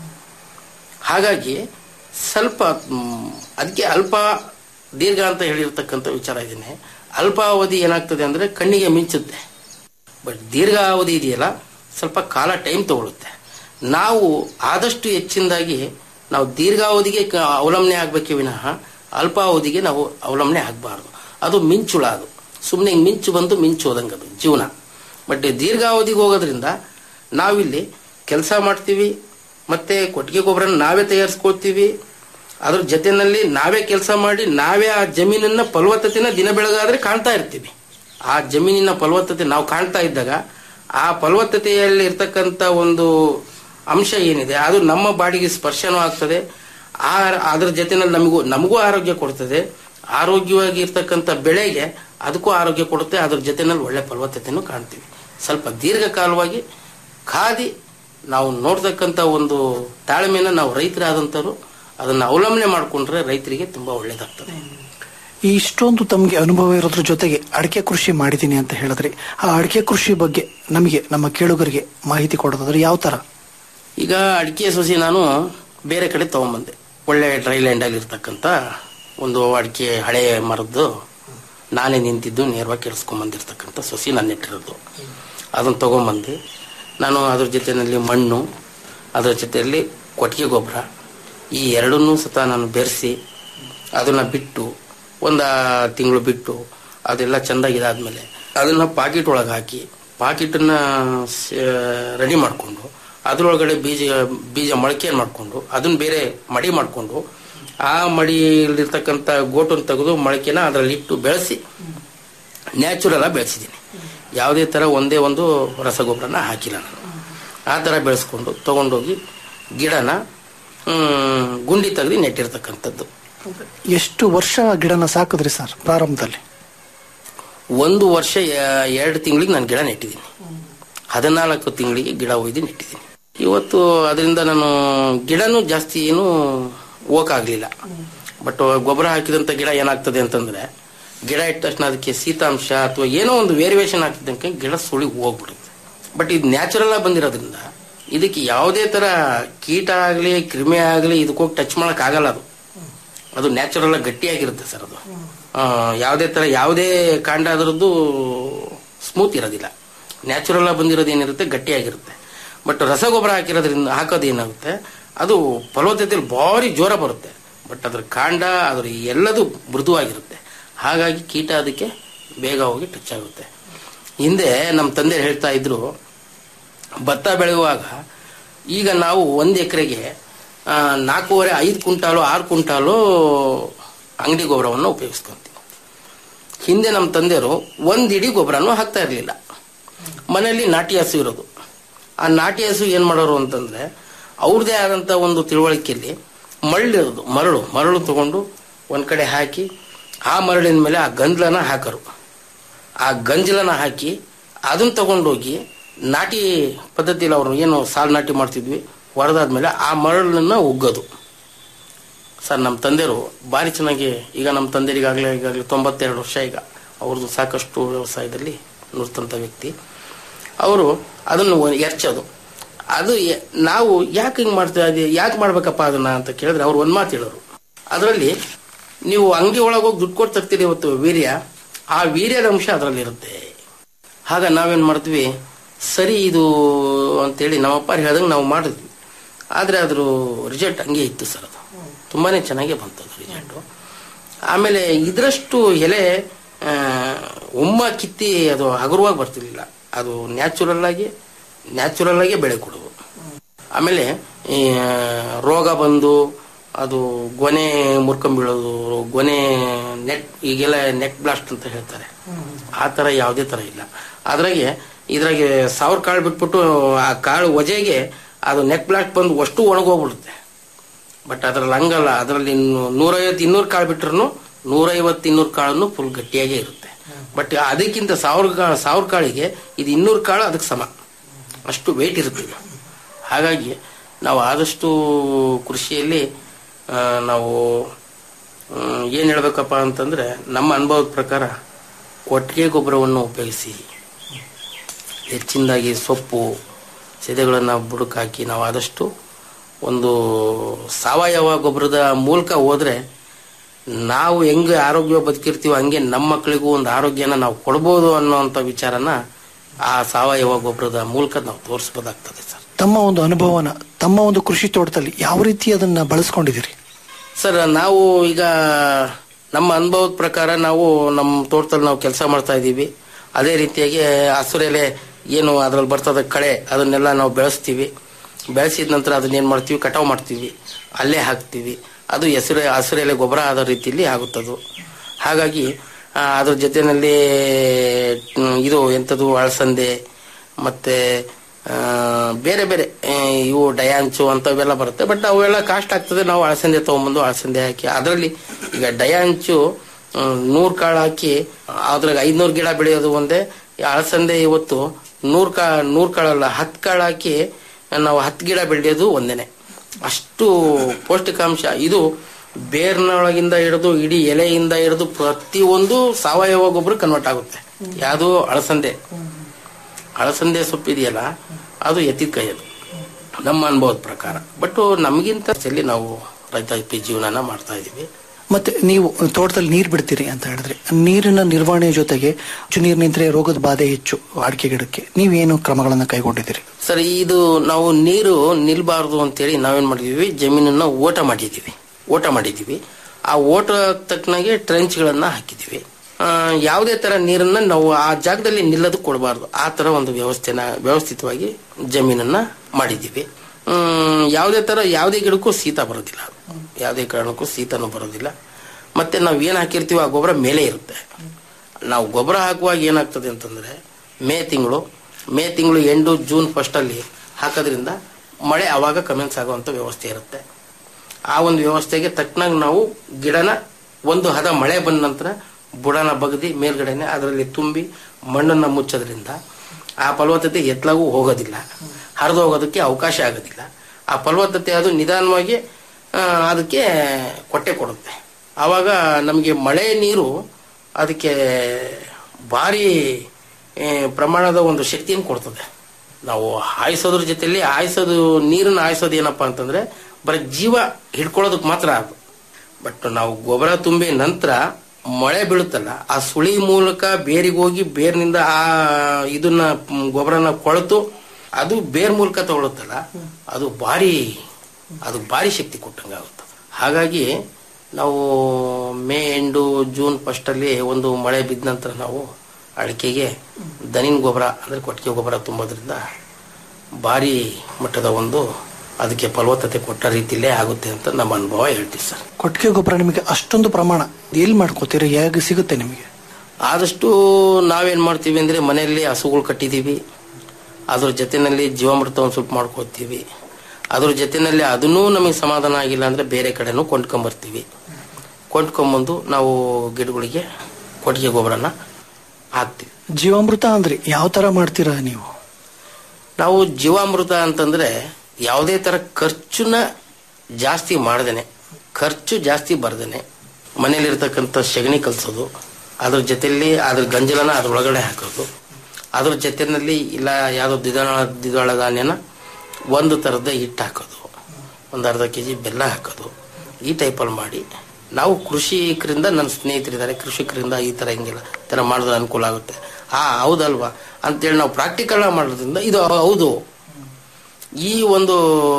ಹಾಗಾಗಿ ಸ್ವಲ್ಪ ಮ್, ಅದಕ್ಕೆ ಅಲ್ಪ ದೀರ್ಘ ಅಂತ ಹೇಳಿರ್ತಕ್ಕಂಥ ವಿಚಾರ ಇದೀನಿ ಅಲ್ಪಾವಧಿ ಏನಾಗ್ತದೆ ಅಂದ್ರೆ ಕಣ್ಣಿಗೆ ಮಿಂಚುತ್ತೆ ಬಟ್ ದೀರ್ಘಾವಧಿ ಇದೆಯಲ್ಲ ಸ್ವಲ್ಪ ಕಾಲ ಟೈಮ್ ತಗೊಳುತ್ತೆ ನಾವು ಆದಷ್ಟು ಹೆಚ್ಚಿನದಾಗಿ ನಾವು ದೀರ್ಘಾವಧಿಗೆ ಕ- ಅವಲಂಬನೆ ಆಗಬೇಕೇ ವಿನಃ ಅಲ್ಪಾವಧಿಗೆ ನಾವು ಅವಲಂಬನೆ ಆಗಬಾರ್ದು ಅದು ಮಿಂಚುಳ ಅದು ಸುಮ್ಮನೆ ಮಿಂಚು ಬಂದು ಮಿಂಚು ಹೋದಂಗೆ ಅದು ಜೀವನ ಬಟ್ ದೀರ್ಘಾವಧಿಗೆ ಹೋಗೋದ್ರಿಂದ ನಾವಿಲ್ಲಿ ಕೆಲಸ ಮಾಡ್ತೀವಿ ಮತ್ತೆ ಕೊಟ್ಟಿಗೆ ಗೊಬ್ಬರನ ನಾವೇ ತಯಾರಿಸ್ಕೊಳ್ತೀವಿ ಅದ್ರ ಜೊತೆನಲ್ಲಿ ನಾವೇ ಕೆಲಸ ಮಾಡಿ ನಾವೇ ಆ ಜಮೀನನ್ನ ಫಲವತ್ತತೆನ ದಿನ ಬೆಳಗಾದ್ರೆ ಕಾಣ್ತಾ ಇರ್ತೀವಿ ಆ ಜಮೀನಿನ ಫಲವತ್ತತೆ ನಾವು ಕಾಣ್ತಾ ಇದ್ದಾಗ ಆ ಫಲವತ್ತತೆಯಲ್ಲಿ ಇರ್ತಕ್ಕಂಥ ಒಂದು ಅಂಶ ಏನಿದೆ ಅದು ನಮ್ಮ ಬಾಡಿಗೆ ಸ್ಪರ್ಶನೂ ಆಗ್ತದೆ ಆ ಅದ್ರ ಜೊತೆನಲ್ಲಿ ನಮಗೂ ನಮಗೂ ಆರೋಗ್ಯ ಕೊಡ್ತದೆ ಆರೋಗ್ಯವಾಗಿ ಇರ್ತಕ್ಕಂಥ ಬೆಳೆಗೆ ಅದಕ್ಕೂ ಆರೋಗ್ಯ ಕೊಡುತ್ತೆ ಅದ್ರ ಜೊತೆನಲ್ಲಿ ಒಳ್ಳೆ ಫಲವತ್ತತೆನೂ ಕಾಣ್ತೀವಿ ಸ್ವಲ್ಪ ದೀರ್ಘಕಾಲವಾಗಿ ಖಾದಿ ನಾವು ನೋಡ್ತಕ್ಕಂಥ ಒಂದು ತಾಳ್ಮೆನ ನಾವು ರೈತರಾದಂಥವ್ರು ಅದನ್ನು ಅವಲಂಬನೆ ಮಾಡಿಕೊಂಡ್ರೆ ರೈತರಿಗೆ ತುಂಬಾ ಒಳ್ಳೇದಾಗ್ತದೆ ಈ ಇಷ್ಟೊಂದು ತಮಗೆ ಅನುಭವ ಇರೋದ್ರ ಜೊತೆಗೆ ಅಡಿಕೆ ಕೃಷಿ ಮಾಡಿದ್ದೀನಿ ಅಂತ ಹೇಳಿದ್ರಿ ಆ ಅಡಿಕೆ ಕೃಷಿ ಬಗ್ಗೆ ನಮಗೆ ನಮ್ಮ ಕೇಳುಗರಿಗೆ ಮಾಹಿತಿ ಕೊಡೋದಾದ್ರೆ ಯಾವ ತರ ಈಗ ಅಡಿಕೆ ಸೊಸಿ ನಾನು ಬೇರೆ ಕಡೆ ತಗೊಂಬಂದೆ ಒಳ್ಳೆ ಡ್ರೈ ಲ್ಯಾಂಡಲ್ಲಿ ಇರ್ತಕ್ಕಂಥ ಒಂದು ಅಡಿಕೆ ಹಳೆ ಮರದ್ದು ನಾನೇ ನಿಂತಿದ್ದು ನೇರವಾಗಿ ಕೆಡಿಸ್ಕೊಂಬಂದಿರ್ತಕ್ಕಂಥ ಸೊಸಿ ನಾನು ನೆಟ್ಟಿರೋದು ಅದನ್ನು ತಗೊಂಬಂದು ನಾನು ಅದ್ರ ಜೊತೆಯಲ್ಲಿ ಮಣ್ಣು ಅದರ ಜೊತೆಯಲ್ಲಿ ಕೊಟ್ಟಿಗೆ ಗೊಬ್ಬರ ಈ ಎರಡನ್ನೂ ಸತ ನಾನು ಬೆರೆಸಿ ಅದನ್ನು ಬಿಟ್ಟು ಒಂದು ತಿಂಗಳು ಬಿಟ್ಟು ಅದೆಲ್ಲ ಚೆಂದಾಗಿ ಇದಾದ್ಮೇಲೆ ಅದನ್ನ ಪಾಕಿಟ್ ಒಳಗೆ ಹಾಕಿ ಪಾಕಿಟನ್ನ ರೆಡಿ ಮಾಡಿಕೊಂಡು ಅದ್ರೊಳಗಡೆ ಬೀಜ ಬೀಜ ಮೊಳಕೆ ಮಾಡಿಕೊಂಡು ಅದನ್ನ ಬೇರೆ ಮಡಿ ಮಾಡಿಕೊಂಡು ಆ ಮಡಿಯಲ್ಲಿರ್ತಕ್ಕಂಥ ಗೋಟನ್ನು ತೆಗೆದು ಮೊಳಕೆನ ಅದರಲ್ಲಿ ಇಟ್ಟು ಬೆಳೆಸಿ ನ್ಯಾಚುರಲ್ ಆಗಿ ಬೆಳೆಸಿದ್ದೀನಿ ಯಾವುದೇ ಥರ ಒಂದೇ ಒಂದು ರಸಗೊಬ್ಬರನ ಹಾಕಿಲ್ಲ ನಾನು ಆ ಥರ ಬೆಳೆಸ್ಕೊಂಡು ತಗೊಂಡೋಗಿ ಗಿಡನ ಹ್ಮ್, ಗುಂಡಿ ತೆಗೆದು ನೆಟ್ಟಿರ್ತಕ್ಕಂಥದ್ದು ಎಷ್ಟು ವರ್ಷ ಗಿಡನ ಸಾಕಿದ್ರಿ ಸರ್ ಪ್ರಾರಂಭದಲ್ಲಿ ಒಂದು ವರ್ಷ ಎ- ಎರಡು ತಿಂಗಳಿಗೆ ನಾನು ಗಿಡ ನೆಟ್ಟಿದ್ದೀನಿ ಹದಿನಾಲ್ಕು ತಿಂಗಳಿಗೆ ಗಿಡ ಒಯ್ದು ನೆಟ್ಟಿದ್ದೀನಿ ಇವತ್ತು ಅದರಿಂದ ನಾನು ಗಿಡನೂ ಜಾಸ್ತಿ ಏನು ಹೋಗಕ್ಕಾಗಲಿಲ್ಲ ಬಟ್ ಗೊಬ್ಬರ ಹಾಕಿದಂಥ ಗಿಡ ಏನಾಗ್ತದೆ ಅಂತಂದ್ರೆ ಗಿಡ ಇಟ್ಟ ತಕ್ಷಣ ಅದಕ್ಕೆ ಶೀತಾಂಶ ಅಥವಾ ಏನೋ ಒಂದು ವೇರಿಯೇಷನ್ ಆಗ್ತಿದ್ದಂಗೆ ಗಿಡ ಸುಳಿ ಹೋಗ್ಬಿಡುತ್ತೆ ಬಟ್ ಇದು ನ್ಯಾಚುರಲ್ ಆಗಿ ಬಂದಿರೋದ್ರಿಂದ ಇದಕ್ಕೆ ಯಾವುದೇ ತರ ಕೀಟ ಆಗಲಿ ಕ್ರಿಮಿ ಆಗಲಿ ಇದಕ್ಕೋಗಿ ಟಚ್ ಮಾಡಕ್ ಆಗಲ್ಲ ಅದು ಅದು ನ್ಯಾಚುರಲ್ ಆಗಿ ಗಟ್ಟಿಯಾಗಿರುತ್ತೆ ಸರ್ ಅದು ಆ, ಯಾವುದೇ ತರ ಯಾವುದೇ ಕಾಂಡ ಅದರದ್ದು ಸ್ಮೂತ್ ಇರೋದಿಲ್ಲ ನ್ಯಾಚುರಲ್ ಆಗಿ ಬಂದಿರೋದು ಏನಿರುತ್ತೆ ಗಟ್ಟಿಯಾಗಿರುತ್ತೆ ಬಟ್ ರಸಗೊಬ್ಬರ ಹಾಕಿರೋದ್ರಿಂದ ಹಾಕೋದು ಏನಾಗುತ್ತೆ ಅದು ಫಲವತ್ತತೆಯಲ್ಲಿ ಭಾರಿ ಜೋರ ಬರುತ್ತೆ ಬಟ್ ಅದ್ರ ಕಾಂಡ ಅದ್ರ ಎಲ್ಲದೂ ಮೃದುವಾಗಿರುತ್ತೆ ಹಾಗಾಗಿ ಕೀಟ ಅದಕ್ಕೆ ಬೇಗ ಹೋಗಿ ಟಚ್ ಆಗುತ್ತೆ ಹಿಂದೆ ನಮ್ಮ ತಂದೆ ಹೇಳ್ತಾ ಇದ್ರು ಭತ್ತ ಬೆಳೆಯುವಾಗ ಈಗ ನಾವು ಒಂದು ಎಕರೆಗೆ ನಾಲ್ಕೂವರೆ ಐದು ಕ್ವಿಂಟಾಲು ಆರು ಕ್ವಿಂಟಾಲು ಅಂಗಡಿ ಗೊಬ್ಬರವನ್ನು ಉಪಯೋಗಿಸ್ಕೊಂತೀವಿ ಹಿಂದೆ ನಮ್ಮ ತಂದೆಯವರು ಒಂದು ಇಡೀ ಗೊಬ್ಬರನೂ ಹಾಕ್ತಾ ಇರಲಿಲ್ಲ ಮನೆಯಲ್ಲಿ ನಾಟಿ ಹಸು ಇರೋದು ಆ ನಾಟಿ ಹಸು ಏನು ಮಾಡೋರು ಅಂತಂದ್ರೆ ಅವ್ರದೇ ಆದಂಥ ಒಂದು ತಿಳುವಳಿಕೆಯಲ್ಲಿ ಮರಳಿರೋದು ಮರಳು ಮರಳು ತಗೊಂಡು ಒಂದು ಕಡೆ ಹಾಕಿ ಆ ಮರಳಿನ ಮೇಲೆ ಆ ಗಂಜಲನ ಹಾಕರು ಆ ಗಂಜಲನ ಹಾಕಿ ಅದನ್ನ ತಗೊಂಡೋಗಿ ನಾಟಿ ಪದ್ಧತಿಯಲ್ಲಿ ಅವರು ಏನು ಸಾಲು ನಾಟಿ ಮಾಡ್ತಿದ್ವಿ ಹೊಡೆದಾದ್ಮೇಲೆ ಆ ಮರಳನ್ನ ಉಗ್ಗೋದು ಸರ್ ನಮ್ಮ ತಂದೆಯವರು ಭಾರಿ ಚೆನ್ನಾಗಿ ಈಗ ನಮ್ಮ ತಂದೆಯರಿಗಾಗಲೇ ಈಗಾಗಲೇ ತೊಂಬತ್ತೆರಡು ವರ್ಷ ಈಗ ಅವ್ರದ್ದು ಸಾಕಷ್ಟು ವ್ಯವಸಾಯದಲ್ಲಿ ನುರಿತಂಥ ವ್ಯಕ್ತಿ ಅವರು ಅದನ್ನು ಎರ್ಚೋದು ಅದು ಎ- ನಾವು ಯಾಕೆ ಹಿಂಗೆ ಮಾಡ್ತಾ ಇದೀವಿ ಯಾಕೆ ಮಾಡ್ಬೇಕಪ್ಪ ಅದನ್ನ ಅಂತ ಕೇಳಿದ್ರೆ ಅವ್ರು ಒಂದು ಮಾತು ಹೇಳೋರು ಅದರಲ್ಲಿ ನೀವು ಅಂಗಡಿ ಒಳಗೆ ಹೋಗಿ ದುಡ್ಡು ಕೊಟ್ಟು ತರ್ತೀರಿ ಇವತ್ತು ವೀರ್ಯ ಆ ವೀರ್ಯದ ಅಂಶ ಅದರಲ್ಲಿ ಇರುತ್ತೆ ಆಗ ನಾವೇನ್ ಮಾಡ್ತೀವಿ ಸರಿ ಇದು ಅಂತೇಳಿ ನಮ್ಮಪ್ಪ ಹೇಳ್ದಂಗೆ ನಾವು ಮಾಡಿದ್ವಿ ಆದರೆ ಅದ್ರ ರಿಸಲ್ಟ್ ಹಂಗೆ ಇತ್ತು ಸರ್ ಅದು ತುಂಬಾನೇ ಚೆನ್ನಾಗೇ ಬಂತು ಅದು ರಿಸಲ್ಟು ಆಮೇಲೆ ಇದರಷ್ಟು ಎಲೆ ಆ, ಉಮ್ಮ ಕಿತ್ತಿ ಅದು ಹಗುರವಾಗಿ ಬರ್ತಿರ್ಲಿಲ್ಲ ಅದು ನ್ಯಾಚುರಲ್ ಆಗಿ ನ್ಯಾಚುರಲ್ ಆಗಿ ಬೆಳೆ ಕೊಡೋದು ಆಮೇಲೆ ಈ, ರೋಗ ಬಂದು ಅದು ಗೊನೆ ಮುರ್ಕೊಂಬೀಳೋದು ಗೊನೆ ನೆಟ್ ಈಗೆಲ್ಲ ನೆಟ್ ಬ್ಲಾಸ್ಟ್ ಅಂತ ಹೇಳ್ತಾರೆ ಆ ತರ ಯಾವುದೇ ತರ ಇಲ್ಲ ಅದ್ರಾಗೆ ಇದ್ರಾಗೆ ಸಾವಿರ ಕಾಳು ಬಿಟ್ಬಿಟ್ಟು ಆ ಕಾಳು ವಜೆಗೆ ಅದು ನೆಕ್ ಬ್ಲಾಸ್ಟ್ ಬಂದು ಅಷ್ಟು ಒಣಗೋಗ್ಬಿಡುತ್ತೆ ಬಟ್ ಅದ್ರಲ್ಲಿ ಹಂಗಲ್ಲ ಅದರಲ್ಲಿ ನೂರೈವತ್ತು ಇನ್ನೂರು ಕಾಳು ಬಿಟ್ರು ನೂರೈವತ್ತು ಇನ್ನೂರು ಕಾಳನ್ನು ಫುಲ್ ಗಟ್ಟಿಯಾಗೇ ಇರುತ್ತೆ ಬಟ್ ಅದಕ್ಕಿಂತ ಸಾವಿರ ಕಾಳು ಸಾವಿರ ಕಾಳಿಗೆ ಇದು ಇನ್ನೂರು ಕಾಳು ಅದಕ್ಕೆ ಸಮ ಅಷ್ಟು ವೆಯ್ಟ್ ಇರುತ್ತೆ ಇದು. ಹಾಗಾಗಿ ನಾವು ಆದಷ್ಟು ಕೃಷಿಯಲ್ಲಿ ಆ, ನಾವು ಏನು ಹೇಳ್ಬೇಕಪ್ಪ ಅಂತಂದ್ರೆ ನಮ್ಮ ಅನುಭವದ ಪ್ರಕಾರ ಕೊಟ್ಟಿಗೆ ಗೊಬ್ಬರವನ್ನು ಉಪಯೋಗಿಸಿ ಹೆಚ್ಚಿನದಾಗಿ ಸೊಪ್ಪು ಸೆದೆಗಳನ್ನು ಬುಡಕ್ಕೆ ನಾವು ಆದಷ್ಟು ಒಂದು ಸಾವಯವ ಗೊಬ್ಬರದ ಮೂಲಕ ಹೋದ್ರೆ ನಾವು ಹೆಂಗೆ ಆರೋಗ್ಯ ಬದುಕಿರ್ತೀವೋ ಹಂಗೆ ನಮ್ಮ ಮಕ್ಕಳಿಗೂ ಒಂದು ಆರೋಗ್ಯನ ನಾವು ಕೊಡ್ಬೋದು ಅನ್ನೋಂಥ ವಿಚಾರನ ಆ ಸಾವಯವ ಗೊಬ್ಬರದ ಮೂಲಕ ನಾವು ತೋರಿಸ್ಬೋದಾಗ್ತದೆ ಸರ್ ತಮ್ಮ ಒಂದು ಅನುಭವನ ತಮ್ಮ ಒಂದು ಕೃಷಿ ತೋಟದಲ್ಲಿ ಯಾವ ರೀತಿ ಅದನ್ನ ಬಳಸ್ಕೊಂಡಿದ್ದೀರಿ ಸರ್ ನಾವು ಈಗ ನಮ್ಮ ಅನುಭವದ ಪ್ರಕಾರ ನಾವು ನಮ್ಮ ತೋಟದಲ್ಲಿ ನಾವು ಕೆಲಸ ಮಾಡ್ತಾ ಇದ್ದೀವಿ ಅದೇ ರೀತಿಯಾಗಿ ಹಸುರೆಲೆ ಏನು ಅದ್ರಲ್ಲಿ ಬರ್ತದ ಕಳೆ ಅದನ್ನೆಲ್ಲ ನಾವು ಬೆಳೆಸ್ತೀವಿ ಬೆಳೆಸಿದ ನಂತರ ಅದನ್ನ ಏನು ಮಾಡ್ತೀವಿ ಕಟಾವು ಮಾಡ್ತೀವಿ ಅಲ್ಲೇ ಹಾಕ್ತೀವಿ ಅದು ಹೆಸರು ಹಸಿರೆಲೆ ಗೊಬ್ಬರ ಆದ ರೀತಿಯಲ್ಲಿ ಆಗುತ್ತದು ಹಾಗಾಗಿ ಆ, ಅದ್ರ ಜೊತೆಯಲ್ಲಿ ಮ್, ಇದು ಎಂಥದ್ದು ಅಳಸಂದೆ ಮತ್ತೆ ಆ, ಬೇರೆ ಬೇರೆ ಆ, ಇವು ಡಯಾಂಚು ಅಂತವೆಲ್ಲ ಬರುತ್ತೆ ಬಟ್ ಅವೆಲ್ಲ ಕಾಸ್ಟ್ ಆಗ್ತದೆ ನಾವು ಅಳಸಂದೆ ತಗೊಂಬಂದು ಅಳಸಂದೆ ಹಾಕಿ ಅದರಲ್ಲಿ ಈಗ ಡಯಾಂಚು ನೂರು ಕಾಳು ಹಾಕಿ ಅದ್ರಾಗ ಐದ್ನೂರು ಗಿಡ ಬೆಳೆಯೋದು ಒಂದೇ ಈ ಅಳಸಂದೆ ಇವತ್ತು ನೂರು ಕಾ ನೂರು ಕಾಳಲ್ಲ ಹತ್ತು ಕಾಳು ಹಾಕಿ ನಾವು ಹತ್ತು ಗಿಡ ಬೆಳೆಯೋದು ಒಂದೇನೆ ಅಷ್ಟು ಪೌಷ್ಟಿಕಾಂಶ ಇದು ಬೇರ್ನೊಳಗಿಂದ ಹಿಡಿದು ಇಡೀ ಎಲೆಯಿಂದ ಹಿಡಿದು ಪ್ರತಿಯೊಂದು ಸಾವಯವ ಗೊಬ್ಬರ ಕನ್ವರ್ಟ್ ಆಗುತ್ತೆ ಯಾವುದು ಅಳಸಂದೆ ಅಳಸಂದೆ ಸೊಪ್ಪಿದೆಯಲ್ಲ ಅದು ಎತ್ತಿದ ಕೈ ಅದು ನಮ್ಮ ಅನುಭವದ ಪ್ರಕಾರ ಬಟ್ ನಮಗಿಂತ ಚೆಲ್ಲಿ ನಾವು ರೈತಾಪಿ ಜೀವನನ ಮಾಡ್ತಾ ಇದೀವಿ ಮತ್ತೆ ನೀವು ತೋಟದಲ್ಲಿ ನೀರು ಬಿಡ್ತೀರಿ ಅಂತ ಹೇಳಿದ್ರೆ ನೀರಿನ ನಿರ್ವಹಣೆ ಜೊತೆಗೆ ಹೆಚ್ಚು ನೀರು ನಿಂತರೆ ರೋಗದ ಬಾಧೆ ಹೆಚ್ಚು ಅಡಿಕೆ ಗಿಡಕ್ಕೆ ನೀವೇನು ಕ್ರಮಗಳನ್ನ ಕೈಗೊಂಡಿದ್ದೀರಿ ಸರ್ ಇದು ನಾವು ನೀರು ನಿಲ್ಬಾರ್ದು ಅಂತೇಳಿ ನಾವೇನ್ ಮಾಡಿದೀವಿ ಜಮೀನನ್ನ ಓಟ ಮಾಡಿದೀವಿ ಓಟ ಮಾಡಿದೀವಿ ಆ ಓಟ ತಕ್ಕನಾಗೆ ಟ್ರೆಂಚ್ಗಳನ್ನ ಹಾಕಿದೀವಿ ಆ, ಯಾವುದೇ ತರ ನೀರನ್ನ ನಾವು ಆ ಜಾಗದಲ್ಲಿ ನಿಲ್ಲದು ಕೊಡಬಾರ್ದು ಆ ತರ ಒಂದು ವ್ಯವಸ್ಥೆನ ವ್ಯವಸ್ಥಿತವಾಗಿ ಜಮೀನನ್ನ ಮಾಡಿದೀವಿ ಹ್ಮ್, ಯಾವುದೇ ತರ ಯಾವುದೇ ಗಿಡಕ್ಕೂ ಶೀತ ಬರೋದಿಲ್ಲ ಯಾವುದೇ ಕಾರಣಕ್ಕೂ ಶೀತನೂ ಬರೋದಿಲ್ಲ ಮತ್ತೆ ನಾವು ಏನ್ ಹಾಕಿರ್ತೀವಿ ಆ ಗೊಬ್ಬರ ಮೇಲೆ ಇರುತ್ತೆ ನಾವು ಗೊಬ್ಬರ ಹಾಕುವಾಗ ಏನಾಗ್ತದೆ ಅಂತಂದ್ರೆ ಮೇ ತಿಂಗಳು ಮೇ ತಿಂಗಳು ಎಂಡು ಜೂನ್ ಫಸ್ಟ್ ಅಲ್ಲಿ ಹಾಕೋದ್ರಿಂದ ಮಳೆ ಅವಾಗ ಕಮೆನ್ಸ್ ಆಗುವಂತ ವ್ಯವಸ್ಥೆ ಇರುತ್ತೆ ಆ ಒಂದು ವ್ಯವಸ್ಥೆಗೆ ತಕ್ಕನಾಗಿ ನಾವು ಗಿಡನ ಒಂದು ಹದ ಮಳೆ ಬಂದ ನಂತರ ಬುಡನ ಬಗದಿ ಮೇಲ್ಗಡೆನೆ ಅದರಲ್ಲಿ ತುಂಬಿ ಮಣ್ಣನ್ನ ಮುಚ್ಚೋದ್ರಿಂದ ಆ ಫಲವತ್ತತೆ ಎತ್ತಲಾಗೂ ಹೋಗೋದಿಲ್ಲ ಹರಿದು ಹೋಗೋದಕ್ಕೆ ಅವಕಾಶ ಆಗೋದಿಲ್ಲ ಆ ಫಲವತ್ತತೆ ಅದು ನಿಧಾನವಾಗಿ ಆ, ಅದಕ್ಕೆ ಕೊಟ್ಟೆ ಕೊಡುತ್ತೆ ಆವಾಗ ನಮಗೆ ಮಳೆ ನೀರು ಅದಕ್ಕೆ ಭಾರಿ ಆ, ಪ್ರಮಾಣದ ಒಂದು ಶಕ್ತಿಯನ್ನು ಕೊಡ್ತದೆ ನಾವು ಹಾಯಿಸೋದ್ರ ಜೊತೆಲಿ ಹಾಯಿಸೋದು ನೀರನ್ನು ಹಾಯಿಸೋದು ಏನಪ್ಪಾ ಅಂತಂದ್ರೆ ಬರೀ ಜೀವ ಹಿಡ್ಕೊಳ್ಳೋದಕ್ಕೆ ಮಾತ್ರ ಅದು ಬಟ್ ನಾವು ಗೊಬ್ಬರ ತುಂಬಿ ನಂತರ ಮಳೆ ಬೀಳುತ್ತಲ್ಲ ಆ ಸುಳಿ ಮೂಲಕ ಬೇರಿಗೆ ಹೋಗಿ ಬೇರ್ನಿಂದ ಆ ಇದನ್ನ ಮ್, ಗೊಬ್ಬರನ ಕೊಳೆತು ಅದು ಬೇರ್ ಮೂಲಕ ತಗೊಳುತ್ತಲ್ಲ ಅದು ಭಾರಿ ಅದು ಭಾರಿ ಶಕ್ತಿ ಕೊಟ್ಟಂಗಾಗುತ್ತೆ ಹಾಗಾಗಿ ನಾವು ಮೇ ಎಂಡು ಜೂನ್ ಫಸ್ಟ್ ಅಲ್ಲಿ ಒಂದು ಮಳೆ ಬಿದ್ದ ನಂತರ ನಾವು ಅಡಿಕೆಗೆ ದನಿನ ಗೊಬ್ಬರ ಅಂದ್ರೆ ಕೊಟ್ಟಿಗೆ ಗೊಬ್ಬರ ತುಂಬೋದ್ರಿಂದ ಭಾರಿ ಮಟ್ಟದ ಒಂದು ಅದಕ್ಕೆ ಫಲವತ್ತತೆ ಕೊಟ್ಟ ರೀತಿಲೇ ಆಗುತ್ತೆ ಅಂತ ನಮ್ಮ ಅನುಭವ ಹೇಳ್ತೀವಿ ಸರ್ ಕೊಟ್ಟಿಗೆ ಗೊಬ್ಬರ ನಿಮಗೆ ಅಷ್ಟೊಂದು ಪ್ರಮಾಣ ಎಲ್ಲಿ ಮಾಡ್ಕೋತೀರಿ ಹೇಗೆ ಸಿಗುತ್ತೆ ನಿಮಗೆ ಆದಷ್ಟು ನಾವೇನ್ ಮಾಡ್ತೀವಿ ಅಂದ್ರೆ ಮನೆಯಲ್ಲಿ ಹಸುಗಳು ಕಟ್ಟಿದೀವಿ ಅದ್ರ ಜೊತೆನಲ್ಲಿ ಜೀವಾಮೃತ ಒಂದು ಸ್ವಲ್ಪ ಮಾಡ್ಕೋತೀವಿ ಅದ್ರ ಜೊತೆನಲ್ಲಿ ಅದನ್ನೂ ನಮಗೆ ಸಮಾಧಾನ ಆಗಿಲ್ಲ ಅಂದ್ರೆ ಬೇರೆ ಕಡೆನೂ ಕೊಂಡ್ಕೊಂಬರ್ತೀವಿ ಕೊಂಡ್ಕೊಂಬಂದು ನಾವು ಗಿಡಗಳಿಗೆ ಕೊಟ್ಟಿಗೆ ಗೊಬ್ಬರನ ಹಾಕ್ತೀವಿ ಜೀವಾಮೃತ ಅಂದ್ರಿ ಯಾವ ತರ ಮಾಡ್ತೀರಾ ನೀವು ನಾವು ಜೀವಾಮೃತ ಅಂತಂದ್ರೆ ಯಾವುದೇ ತರ ಖರ್ಚುನ ಜಾಸ್ತಿ ಮಾಡ್ದೇನೆ ಖರ್ಚು ಜಾಸ್ತಿ ಬರ್ದೇನೆ ಮನೇಲಿರ್ತಕ್ಕಂಥ ಸಗಣಿ ಕಲ್ಸೋದು ಅದ್ರ ಜೊತೆಯಲ್ಲಿ ಅದ್ರ ಗಂಜಲನ ಅದ್ರ ಒಳಗಡೆ ಹಾಕೋದು ಅದ್ರ ಜೊತೆಯಲ್ಲಿ ಇಲ್ಲ ಯಾವುದೋ ದ್ವಿದಳ ದ್ವಿದಳ ಧಾನ್ಯನ ಒಂದು ಥರದ ಹಿಟ್ಟು ಹಾಕೋದು ಒಂದು ಅರ್ಧ ಕೆ ಜಿ ಬೆಲ್ಲ ಹಾಕೋದು ಈ ಟೈಪಲ್ಲಿ ಮಾಡಿ ನಾವು ಕೃಷಿಕರಿಂದ ನನ್ನ ಸ್ನೇಹಿತರಿದ್ದಾರೆ ಕೃಷಿಕರಿಂದ ಈ ಥರ ಹಿಂಗೆಲ್ಲ ಈ ಥರ ಮಾಡಿದ್ರೆ ಅನುಕೂಲ ಆಗುತ್ತೆ ಆ ಹೌದಲ್ವಾ ಅಂತೇಳಿ ನಾವು ಪ್ರಾಕ್ಟಿಕಲ್ ಮಾಡೋದ್ರಿಂದ ಇದು ಹೌದು ಈ ಒಂದು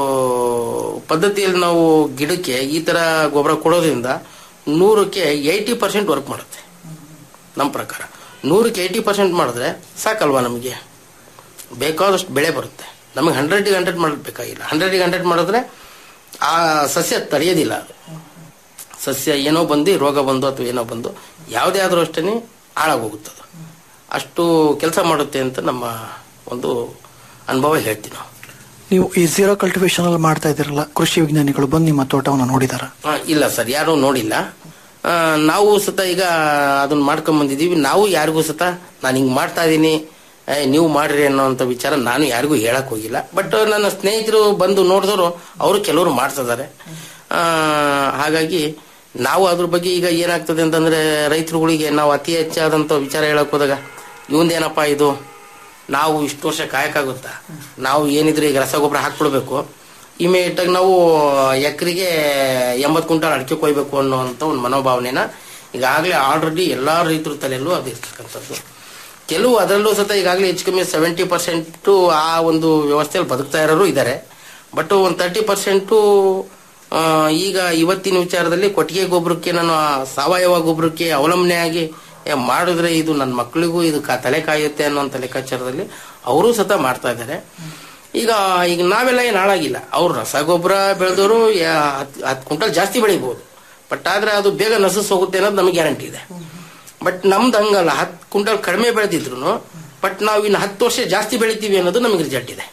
ಪದ್ಧತಿಯಲ್ಲಿ ನಾವು ಗಿಡಕ್ಕೆ ಈ ತರ ಗೊಬ್ಬರ ಕೊಡೋದ್ರಿಂದ ನೂರಕ್ಕೆ ಏಯ್ಟಿ ಪರ್ಸೆಂಟ್ ವರ್ಕ್ ಮಾಡುತ್ತೆ ನಮ್ಮ ಪ್ರಕಾರ ನೂರಕ್ಕೆ ಏಯ್ಟಿ ಪರ್ಸೆಂಟ್ ಮಾಡಿದ್ರೆ ಸಾಕಲ್ವಾ ನಮಗೆ ಬೇಕಾದಷ್ಟು ಬೆಳೆ ಬರುತ್ತೆ ನಮಗೆ ಹಂಡ್ರೆಡ್ಗೆ ಹಂಡ್ರೆಡ್ ಮಾಡೋದು ಬೇಕಾಗಿಲ್ಲ ಹಂಡ್ರೆಡ್ಗೆ ಹಂಡ್ರೆಡ್ ಮಾಡಿದ್ರೆ ಆ ಸಸ್ಯ ತಡೆಯೋದಿಲ್ಲ ಅದು ಸಸ್ಯ ಏನೋ ಬಂದು ರೋಗ ಬಂದು ಅಥವಾ ಏನೋ ಬಂದು ಯಾವುದೇ ಆದರೂ ಅಷ್ಟೇ ಹಾಳಾಗೋಗುತ್ತದು ಅಷ್ಟು ಕೆಲಸ ಮಾಡುತ್ತೆ ಅಂತ ನಮ್ಮ ಒಂದು ಅನುಭವ ಹೇಳ್ತೀವಿ ನಾವು ನೀವು ಈ ಝೀರೋ ಕಲ್ಟಿವೇಶನ್ ಅಲ್ಲಿ ಮಾಡ್ತಾ ಇದ್ದೀರಲ್ಲ ಕೃಷಿ ವಿಜ್ಞಾನಿಗಳು ಬಂದು ನಿಮ್ಮ ತೋಟವನ್ನು ನೋಡಿದಾರ ಆ, ಇಲ್ಲ ಸರ್ ಯಾರು ನೋಡಿಲ್ಲ ಆ, ನಾವು ಸತ ಈಗ ಅದನ್ನ ಮಾಡ್ಕೊಂಡ್ ಬಂದಿದೀವಿ ನಾವು ಯಾರಿಗೂ ಸತ ನಾನು ಹಿಂಗ್ ಮಾಡ್ತಾ ಇದ್ದೀನಿ ಏ, ನೀವು ಮಾಡ್ರಿ ಅನ್ನೋಂಥ ವಿಚಾರ ನಾನು ಯಾರಿಗೂ ಹೇಳಕ್ ಹೋಗಿಲ್ಲ ಬಟ್ ನನ್ನ ಸ್ನೇಹಿತರು ಬಂದು ನೋಡಿದವರು ಅವರು ಕೆಲವರು ಮಾಡ್ತಿದ್ದಾರೆ ಆ, ಹಾಗಾಗಿ ನಾವು ಅದ್ರ ಬಗ್ಗೆ ಈಗ ಏನಾಗ್ತದೆ ಅಂತಂದ್ರೆ ರೈತರುಗಳಿಗೆ ನಾವು ಅತಿ ಹೆಚ್ಚಾದಂತ ವಿಚಾರ ಹೇಳಕ್ ಹೋದಾಗ ಇವಂದೇನಪ್ಪ ಇದು ನಾವು ಇಷ್ಟು ವರ್ಷ ಕಾಯಕ್ಕಾಗುತ್ತಾ ನಾವು ಏನಿದ್ರೆ ಈಗ ರಸಗೊಬ್ಬರ ಹಾಕ್ಬಿಡ್ಬೇಕು ಇಮಿಡಿಯೇಟ್ ಆಗಿ ನಾವು ಎಕರೆಗೆ ಎಂಬತ್ತು ಕ್ವಿಂಟಾಲ್ ಅಡಿಕೆ ಕೊಯ್ಬೇಕು ಅನ್ನೋಂಥ ಒಂದು ಮನೋಭಾವನೆನ ಈಗಾಗಲೇ ಆಲ್ರೆಡಿ ಎಲ್ಲಾ ರೈತರ ತಲೆಯಲ್ಲೂ ಅದು ಇರ್ತಕ್ಕಂಥದ್ದು ಕೆಲವು ಅದರಲ್ಲೂ ಸತ ಈಗಾಗಲೇ ಹೆಚ್ಚು ಕಮ್ಮಿ ಸೆವೆಂಟಿ ಪರ್ಸೆಂಟು ಆ ಒಂದು ವ್ಯವಸ್ಥೆಯಲ್ಲಿ ಬದುಕ್ತಾ ಇರೋರು ಇದ್ದಾರೆ ಬಟ್ ಒಂದು ತರ್ಟಿ ಪರ್ಸೆಂಟು ಈಗ ಇವತ್ತಿನ ವಿಚಾರದಲ್ಲಿ ಕೊಟ್ಟಿಗೆ ಗೊಬ್ಬರಕ್ಕೆ ನಾನು ಆ ಸಾವಯವ ಗೊಬ್ಬರಕ್ಕೆ ಅವಲಂಬನೆಯಾಗಿ ಏ, ಮಾಡಿದ್ರೆ ಇದು ನನ್ನ ಮಕ್ಕಳಿಗೂ ಇದು ಕ- ತಲೆ ಕಾಯುತ್ತೆ ಅನ್ನೋ ಒಂದು ಲೆಕ್ಕಾಚಾರದಲ್ಲಿ ಅವರು ಸತ ಮಾಡ್ತಾ ಇದ್ದಾರೆ ಈಗ ಈಗ ನಾವೆಲ್ಲ ಏನು ಹಾಳಾಗಿಲ್ಲ ಅವ್ರು ರಸಗೊಬ್ಬರ ಬೆಳೆದವರು ಹತ್ತು ಕ್ವಿಂಟಲ್ ಜಾಸ್ತಿ ಬೆಳಿಬಹುದು ಬಟ್ ಆದ್ರೆ ಅದು ಬೇಗ ನಸಸ್ ಹೋಗುತ್ತೆ ಅನ್ನೋದು ನಮಗೆ ಗ್ಯಾರಂಟಿ ಇದೆ ಬಟ್ ನಮ್ದು ಹಂಗಲ್ಲ ಹತ್ತು ಕ್ವಿಂಟಲ್ ಕಡಿಮೆ ಬೆಳೆದಿದ್ರು ಬಟ್ ನಾವು ಇನ್ನು ಹತ್ತು ವರ್ಷ ಜಾಸ್ತಿ ಬೆಳಿತೀವಿ ಅನ್ನೋದು ನಮಗೆ ರಿಸಲ್ಟ್ ಇದೆ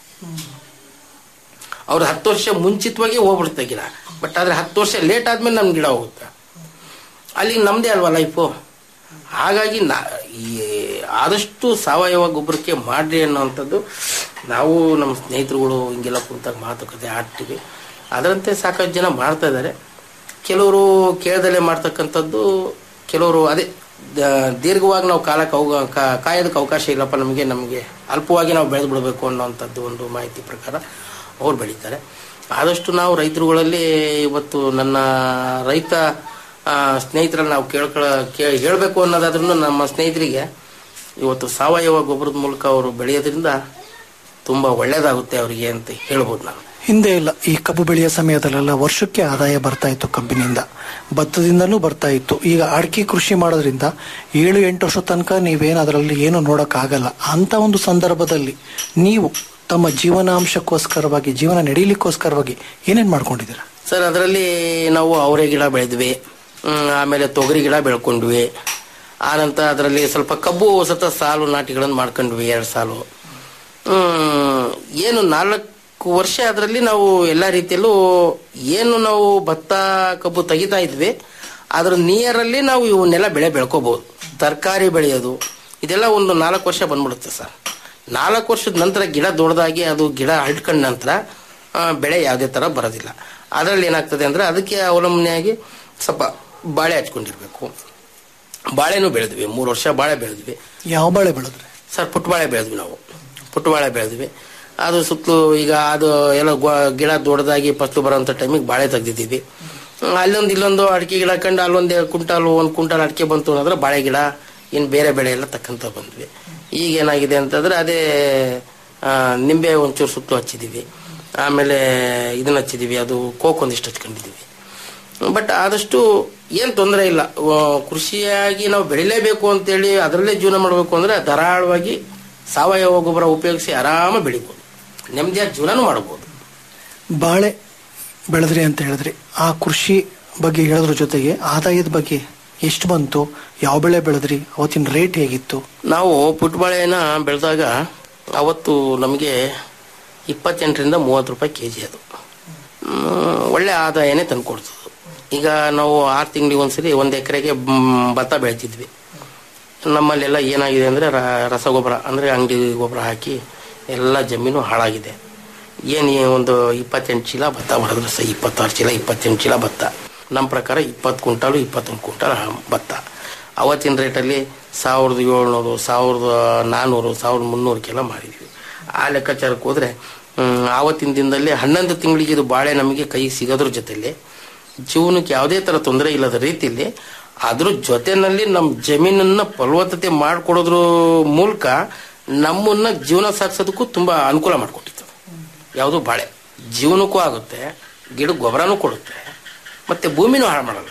ಅವ್ರು ಹತ್ತು ವರ್ಷ ಮುಂಚಿತವಾಗಿ ಹೋಗ್ಬಿಡುತ್ತೆ ಗಿಡ ಬಟ್ ಆದ್ರೆ ಹತ್ತು ವರ್ಷ ಲೇಟ್ ಆದ್ಮೇಲೆ ನಮ್ ಗಿಡ ಹೋಗುತ್ತೆ ಅಲ್ಲಿ ನಮ್ದೇ ಅಲ್ವಾ ಲೈಫು ಹಾಗಾಗಿ ನಾ ಈ ಆದಷ್ಟು ಸಾವಯವ ಗೊಬ್ಬರಕ್ಕೆ ಮಾಡ್ರಿ ಅನ್ನೋವಂಥದ್ದು ನಾವು ನಮ್ಮ ಸ್ನೇಹಿತರುಗಳು ಹಿಂಗೆಲ್ಲ ಕುಂತಾಗ ಮಾತುಕತೆ ಆಡ್ತೀವಿ ಅದರಂತೆ ಸಾಕಷ್ಟು ಜನ ಮಾಡ್ತಾ ಇದ್ದಾರೆ ಕೆಲವರು ಕೇಳದಲ್ಲೇ ಮಾಡ್ತಕ್ಕಂಥದ್ದು ಕೆಲವರು ಅದೇ ದ- ದೀರ್ಘವಾಗಿ ನಾವು ಕಾಲಕ್ಕೆ ಅವ ಕಾ- ಕಾಯೋದಕ್ಕೆ ಅವಕಾಶ ಇಲ್ಲಪ್ಪ ನಮಗೆ ನಮಗೆ ಅಲ್ಪವಾಗಿ ನಾವು ಬೆಳೆದು ಬಿಡಬೇಕು ಅನ್ನೋವಂಥದ್ದು ಒಂದು ಮಾಹಿತಿ ಪ್ರಕಾರ ಅವ್ರು ಬೆಳೀತಾರೆ ಆದಷ್ಟು ನಾವು ರೈತರುಗಳಲ್ಲಿ ಇವತ್ತು ನನ್ನ ರೈತ ಆ, ಸ್ನೇಹಿತರಲ್ಲಿ ನಾವು ಕೇಳ್ಕೊಳ ಕೇ ಹೇಳಬೇಕು ಅನ್ನೋದಾದ್ರೂ ನಮ್ಮ ಸ್ನೇಹಿತರಿಗೆ ಇವತ್ತು ಸಾವಯವ ಗೊಬ್ಬರದ ಮೂಲಕ ಅವರು ಬೆಳೆಯೋದ್ರಿಂದ ತುಂಬಾ ಒಳ್ಳೇದಾಗುತ್ತೆ ಅವರಿಗೆ ಅಂತ ಹೇಳ್ಬೋದು ನಾನು ಹಿಂದೆ ಇಲ್ಲ ಈ ಕಬ್ಬು ಬೆಳೆಯ ಸಮಯದಲ್ಲೆಲ್ಲ ವರ್ಷಕ್ಕೆ ಆದಾಯ ಬರ್ತಾ ಇತ್ತು ಕಬ್ಬಿನಿಂದ ಭತ್ತದಿಂದನೂ ಬರ್ತಾ ಇತ್ತು ಈಗ ಅಡಿಕೆ ಕೃಷಿ ಮಾಡೋದ್ರಿಂದ ಏಳು ಎಂಟು ವರ್ಷ ತನಕ ನೀವೇನು ಅದರಲ್ಲಿ ಏನು ನೋಡೋಕ್ಕಾಗಲ್ಲ ಅಂತ ಒಂದು ಸಂದರ್ಭದಲ್ಲಿ ನೀವು ತಮ್ಮ ಜೀವನಾಂಶಕ್ಕೋಸ್ಕರವಾಗಿ ಜೀವನ ನಡೀಲಿಕ್ಕೋಸ್ಕರವಾಗಿ ಏನೇನ್ ಮಾಡ್ಕೊಂಡಿದ್ದೀರಾ ಸರ್ ಅದರಲ್ಲಿ ನಾವು ಅವರೆ ಗಿಡ ಬೆಳೆದ್ವಿ ಹ್ಮ್, ಆಮೇಲೆ ತೊಗರಿ ಗಿಡ ಬೆಳ್ಕೊಂಡ್ವಿ ಆನಂತರ ಅದರಲ್ಲಿ ಸ್ವಲ್ಪ ಕಬ್ಬು ಸತ ಸಾಲು ನಾಟಿಗಳನ್ನು ಮಾಡ್ಕೊಂಡ್ವಿ ಎರಡು ಸಾಲು ಹ್ಮ್, ಏನು ನಾಲ್ಕು ವರ್ಷ ಅದರಲ್ಲಿ ನಾವು ಎಲ್ಲ ರೀತಿಯಲ್ಲೂ ಏನು ನಾವು ಭತ್ತ ಕಬ್ಬು ತೆಗಿತಾ ಇದ್ವಿ ಅದ್ರ ನಿಯರಲ್ಲಿ ನಾವು ಇವನ್ನೆಲ್ಲ ಬೆಳೆ ಬೆಳ್ಕೋಬಹುದು ತರಕಾರಿ ಬೆಳೆಯೋದು ಇದೆಲ್ಲ ಒಂದು ನಾಲ್ಕು ವರ್ಷ ಬಂದ್ಬಿಡುತ್ತೆ ಸರ್ ನಾಲ್ಕು ವರ್ಷದ ನಂತರ ಗಿಡ ದೊಡ್ಡದಾಗಿ ಅದು ಗಿಡ ಹರಡ್ಕೊಂಡ ನಂತರ ಆ, ಬೆಳೆ ಯಾವುದೇ ತರ ಬರೋದಿಲ್ಲ ಅದರಲ್ಲಿ ಏನಾಗ್ತದೆ ಅಂದ್ರೆ ಅದಕ್ಕೆ ಅವಲಂಬನೆಯಾಗಿ ಸ್ವಲ್ಪ ಬಾಳೆ ಹಚ್ಕೊಂಡಿರ್ಬೇಕು ಬಾಳೆನೂ ಬೆಳೆದ್ವಿ ಮೂರು ವರ್ಷ ಬಾಳೆ ಬೆಳೆದ್ವಿ ಯಾವ ಬಾಳೆ ಬೆಳೆದ್ರಿ ಸರ್ ಪುಟ್ಟಬಾಳೆ ಬೆಳೆದ್ವಿ ನಾವು ಪುಟ್ಟಬಾಳೆ ಬೆಳೆದ್ವಿ ಅದು ಸುತ್ತಲೂ ಈಗ ಅದು ಎಲ್ಲ ಗೊ- ಗಿಡ ದೊಡ್ಡದಾಗಿ ಫಸ್ಲು ಬರೋಂಥ ಟೈಮಿಗೆ ಬಾಳೆ ತೆಗ್ದಿದ್ದೀವಿ ಹ್ಮ್, ಅಲ್ಲೊಂದು ಇಲ್ಲೊಂದು ಅಡಿಕೆ ಗಿಡ ಕಂಡು ಅಲ್ಲೊಂದು ಎರಡು ಕುಂಟಾಲ್ ಒಂದು ಕುಂಟಾಲ್ ಅಡಿಕೆ ಬಂತು ಅನ್ನೋದ್ರೆ ಬಾಳೆ ಗಿಡ ಇನ್ನು ಬೇರೆ ಬೆಳೆ ಎಲ್ಲ ತಕ್ಕಂತ ಬಂದ್ವಿ ಈಗ ಏನಾಗಿದೆ ಅಂತಂದ್ರೆ ಅದೇ ಆ, ನಿಂಬೆ ಒಂಚೂರು ಸುತ್ತಲೂ ಹಚ್ಚಿದೀವಿ ಆಮೇಲೆ ಇದನ್ನ ಹಚ್ಚಿದೀವಿ ಅದು ಕೋಕ್ ಒಂದಿಷ್ಟು ಹಚ್ಕೊಂಡಿದೀವಿ ಬಟ್ ಆದಷ್ಟು ಏನ್ ತೊಂದರೆ ಇಲ್ಲ ಆ, ಕೃಷಿಯಾಗಿ ನಾವು ಬೆಳಿಲೇಬೇಕು ಅಂತೇಳಿ ಅದರಲ್ಲೇ ಜೀವನ ಮಾಡಬೇಕು ಅಂದ್ರೆ ಧಾರಾಳವಾಗಿ ಸಾವಯವ ಗೊಬ್ಬರ ಉಪಯೋಗಿಸಿ ಆರಾಮ ಬೆಳಿಬೋದು ನೆಮ್ಮದಿಯಾಗಿ ಜೀವನನೂ ಮಾಡಬಹುದು ಬಾಳೆ ಬೆಳೆದ್ರಿ ಅಂತ ಹೇಳಿದ್ರಿ ಆ ಕೃಷಿ ಬಗ್ಗೆ ಹೇಳೋದ್ರ ಜೊತೆಗೆ ಆದಾಯದ ಬಗ್ಗೆ ಎಷ್ಟು ಬಂತು ಯಾವ ಬೆಳೆ ಬೆಳೆದ್ರಿ ಅವತ್ತಿನ ರೇಟ್ ಹೇಗಿತ್ತು ನಾವು ಪುಟ್ಟಬಾಳೆನ ಬೆಳೆದಾಗ ಅವತ್ತು ನಮಗೆ ಇಪ್ಪತ್ತೆಂಟರಿಂದ ಮೂವತ್ತು ರೂಪಾಯಿ ಕೆ ಜಿ ಅದು ಮ್, ಒಳ್ಳೆ ಆದಾಯನೇ ತಂದ್ಕೊಡ್ತದೆ ಈಗ ನಾವು ಆರು ತಿಂಗಳಿಗೆ ಒಂದ್ಸರಿ ಒಂದು ಎಕರೆಗೆ ಭತ್ತ ಬೆಳಿತಿದ್ವಿ ನಮ್ಮಲ್ಲೆಲ್ಲ ಏನಾಗಿದೆ ಅಂದರೆ ರಸಗೊಬ್ಬರ ಅಂದರೆ ಅಂಗಡಿ ಗೊಬ್ಬರ ಹಾಕಿ ಎಲ್ಲ ಜಮೀನು ಹಾಳಾಗಿದೆ ಏನು ಈ ಒಂದು ಇಪ್ಪತ್ತೆಂಟು ಚೀಲ ಭತ್ತ ಮಾಡಿದ್ರೆ ಸಹ ಇಪ್ಪತ್ತಾರು ಚೀಲ ಇಪ್ಪತ್ತೆಂಟು ಚೀಲ ಭತ್ತ ನಮ್ಮ ಪ್ರಕಾರ ಇಪ್ಪತ್ತು ಕ್ವಿಂಟಾಲು ಇಪ್ಪತ್ತೊಂದು ಕ್ವಿಂಟಾಲ್ ಭತ್ತ ಅವತ್ತಿನ ರೇಟಲ್ಲಿ ಸಾವಿರದ ಏಳ್ನೂರು ಸಾವಿರದ ನಾನ್ನೂರು ಸಾವಿರದ ಮುನ್ನೂರಕ್ಕೆಲ್ಲ ಮಾರಿದ್ವಿ ಆ ಲೆಕ್ಕಾಚಾರಕ್ಕೆ ಹೋದ್ರೆ ಹ್ಮ್, ಆವತ್ತಿನ ದಿನದಲ್ಲಿ ಹನ್ನೊಂದು ತಿಂಗಳಿಗೆ ಇದು ಬಾಳೆ ನಮಗೆ ಕೈ ಸಿಗೋದ್ರ ಜೊತೆಲಿ ಜೀವನಕ್ಕೆ ಯಾವುದೇ ತರ ತೊಂದರೆ ಇಲ್ಲದ ರೀತಿಯಲ್ಲಿ ಅದ್ರ ಜೊತೆನಲ್ಲಿ ನಮ್ಮ ಜಮೀನನ್ನ ಫಲವತ್ತತೆ ಮಾಡಿಕೊಡೋದ್ರ ಮೂಲಕ ನಮ್ಮನ್ನ ಜೀವನ ಸಾಗಿಸೋದಕ್ಕೂ ತುಂಬಾ ಅನುಕೂಲ ಮಾಡಿಕೊಟ್ಟಿತ್ತು ಯಾವುದು ಬಾಳೆ ಜೀವನಕ್ಕೂ ಆಗುತ್ತೆ ಗಿಡಕ್ಕೆ ಗೊಬ್ಬರನೂ ಕೊಡುತ್ತೆ ಮತ್ತೆ ಭೂಮಿನೂ ಹಾಳು ಮಾಡಲ್ಲ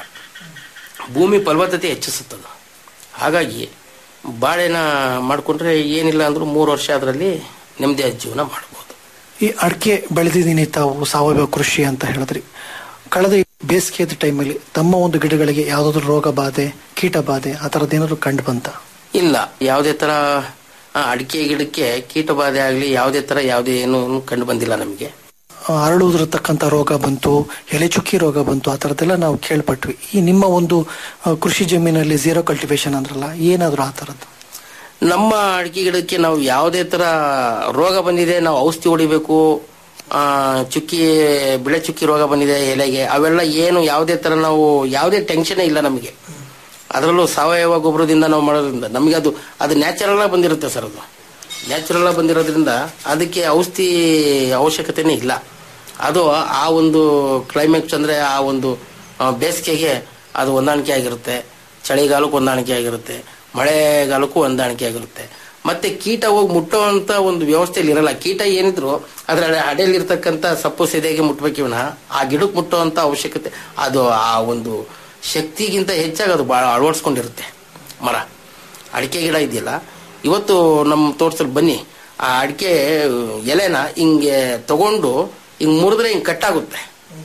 ಭೂಮಿ ಫಲವತ್ತತೆ ಹೆಚ್ಚಿಸುತ್ತದೆ ಹಾಗಾಗಿ ಬಾಳೆನ ಮಾಡಿಕೊಂಡ್ರೆ ಏನಿಲ್ಲ ಅಂದ್ರೂ ಮೂರು ವರ್ಷ ಅದರಲ್ಲಿ ನೆಮ್ಮದಿಯಾದ ಜೀವನ ಮಾಡ್ಬೋದು ಈ ಅಡಿಕೆ ಬೆಳೆದಿದ್ದೀನಿ ತಾವು ಸಾವಯವ ಕೃಷಿ ಅಂತ ಹೇಳಿದ್ರಿ ಕಳೆದ ಈ ಬೇಸಿಗೆದ ಟೈಮಲ್ಲಿ ತಮ್ಮ ಒಂದು ಗಿಡಗಳಿಗೆ ಯಾವ್ದಾದ್ರು ರೋಗ ಬಾಧೆ ಕೀಟ ಬಾಧೆ ಆ ಥರದ್ದೇನಾದ್ರು ಕಂಡು ಬಂತ ಇಲ್ಲ ಯಾವುದೇ ತರ ಆ, ಅಡಿಕೆ ಗಿಡಕ್ಕೆ ಕೀಟ ಬಾಧೆ ಆಗಲಿ ಯಾವುದೇ ತರ ಯಾವುದೇ ಏನು ಕಂಡು ಬಂದಿಲ್ಲ ನಮಗೆ ಹರಡುವುದಿರತಕ್ಕಂಥ ರೋಗ ಬಂತು ಎಲೆ ಚುಕ್ಕಿ ರೋಗ ಬಂತು ಆ ಥರದ್ದೆಲ್ಲ ನಾವು ಕೇಳ್ಪಟ್ವಿ ಈ ನಿಮ್ಮ ಒಂದು ಆ, ಕೃಷಿ ಜಮೀನಲ್ಲಿ ಝೀರೋ ಕಲ್ಟಿವೇಶನ್ ಅಂದ್ರಲ್ಲ ಏನಾದ್ರು ಆ ಥರದ್ದು ನಮ್ಮ ಅಡಿಕೆ ಗಿಡಕ್ಕೆ ನಾವು ಯಾವುದೇ ತರ ರೋಗ ಬಂದಿದೆ ನಾವು ಔಷಧಿ ಹೊಡಿಬೇಕು ಆ, ಚುಕ್ಕಿ ಬಿಳೆ ಚುಕ್ಕಿ ರೋಗ ಬಂದಿದೆ ಎಲೆಗೆ ಅವೆಲ್ಲ ಏನು ಯಾವುದೇ ತರ ನಾವು ಯಾವುದೇ ಟೆನ್ಷನ್ ಇಲ್ಲ ನಮಗೆ ಅದರಲ್ಲೂ ಸಾವಯವ ಗೊಬ್ಬರದಿಂದ ನಾವು ಮಾಡೋದ್ರಿಂದ ನಮಗೆ ಅದು ಅದು ನ್ಯಾಚುರಲ್ ಆಗಿ ಬಂದಿರುತ್ತೆ ಸರ್ ಅದು ನ್ಯಾಚುರಲ್ ಆಗಿ ಬಂದಿರೋದ್ರಿಂದ ಅದಕ್ಕೆ ಔಷಧಿ ಅವಶ್ಯಕತೆನೇ ಇಲ್ಲ ಅದು ಆ ಒಂದು ಕ್ಲೈಮ್ಯಾಕ್ಸ್ ಅಂದ್ರೆ ಆ ಒಂದು ಆ, ಬೇಸಿಗೆಗೆ ಅದು ಹೊಂದಾಣಿಕೆ ಆಗಿರುತ್ತೆ ಚಳಿಗಾಲಕ್ಕೂ ಹೊಂದಾಣಿಕೆ ಆಗಿರುತ್ತೆ ಮಳೆಗಾಲಕ್ಕೂ ಹೊಂದಾಣಿಕೆ ಆಗಿರುತ್ತೆ ಮತ್ತೆ ಕೀಟ ಹೋಗಿ ಮುಟ್ಟುವಂತ ಒಂದು ವ್ಯವಸ್ಥೆಯಲ್ಲಿ ಇರಲ್ಲ ಕೀಟ ಏನಿದ್ರು ಅದರ ಅಡಿಯಲ್ಲಿರ್ತಕ್ಕಂಥ ಸಪ್ಪು ಸೆದೆಗೆ ಮುಟ್ಬೇಕು ವಿನಃ ಆ ಗಿಡಕ್ಕೆ ಮುಟ್ಟುವಂತ ಅವಶ್ಯಕತೆ ಅದು ಆ ಒಂದು ಶಕ್ತಿಗಿಂತ ಹೆಚ್ಚಾಗಿ ಅದು ಬಹಳ ಅಳವಡಿಸ್ಕೊಂಡಿರುತ್ತೆ ಮರ ಅಡಿಕೆ ಗಿಡ ಇದೆಯಲ್ಲ ಇವತ್ತು ನಮ್ಮ ತೋಟದಲ್ಲಿ ಬನ್ನಿ ಆ ಅಡಿಕೆ ಎಲೆನ ಹಿಂಗೆ ತಗೊಂಡು ಹಿಂಗ್ ಮುರಿದ್ರೆ ಹಿಂಗ್ ಕಟ್ಟಾಗುತ್ತೆ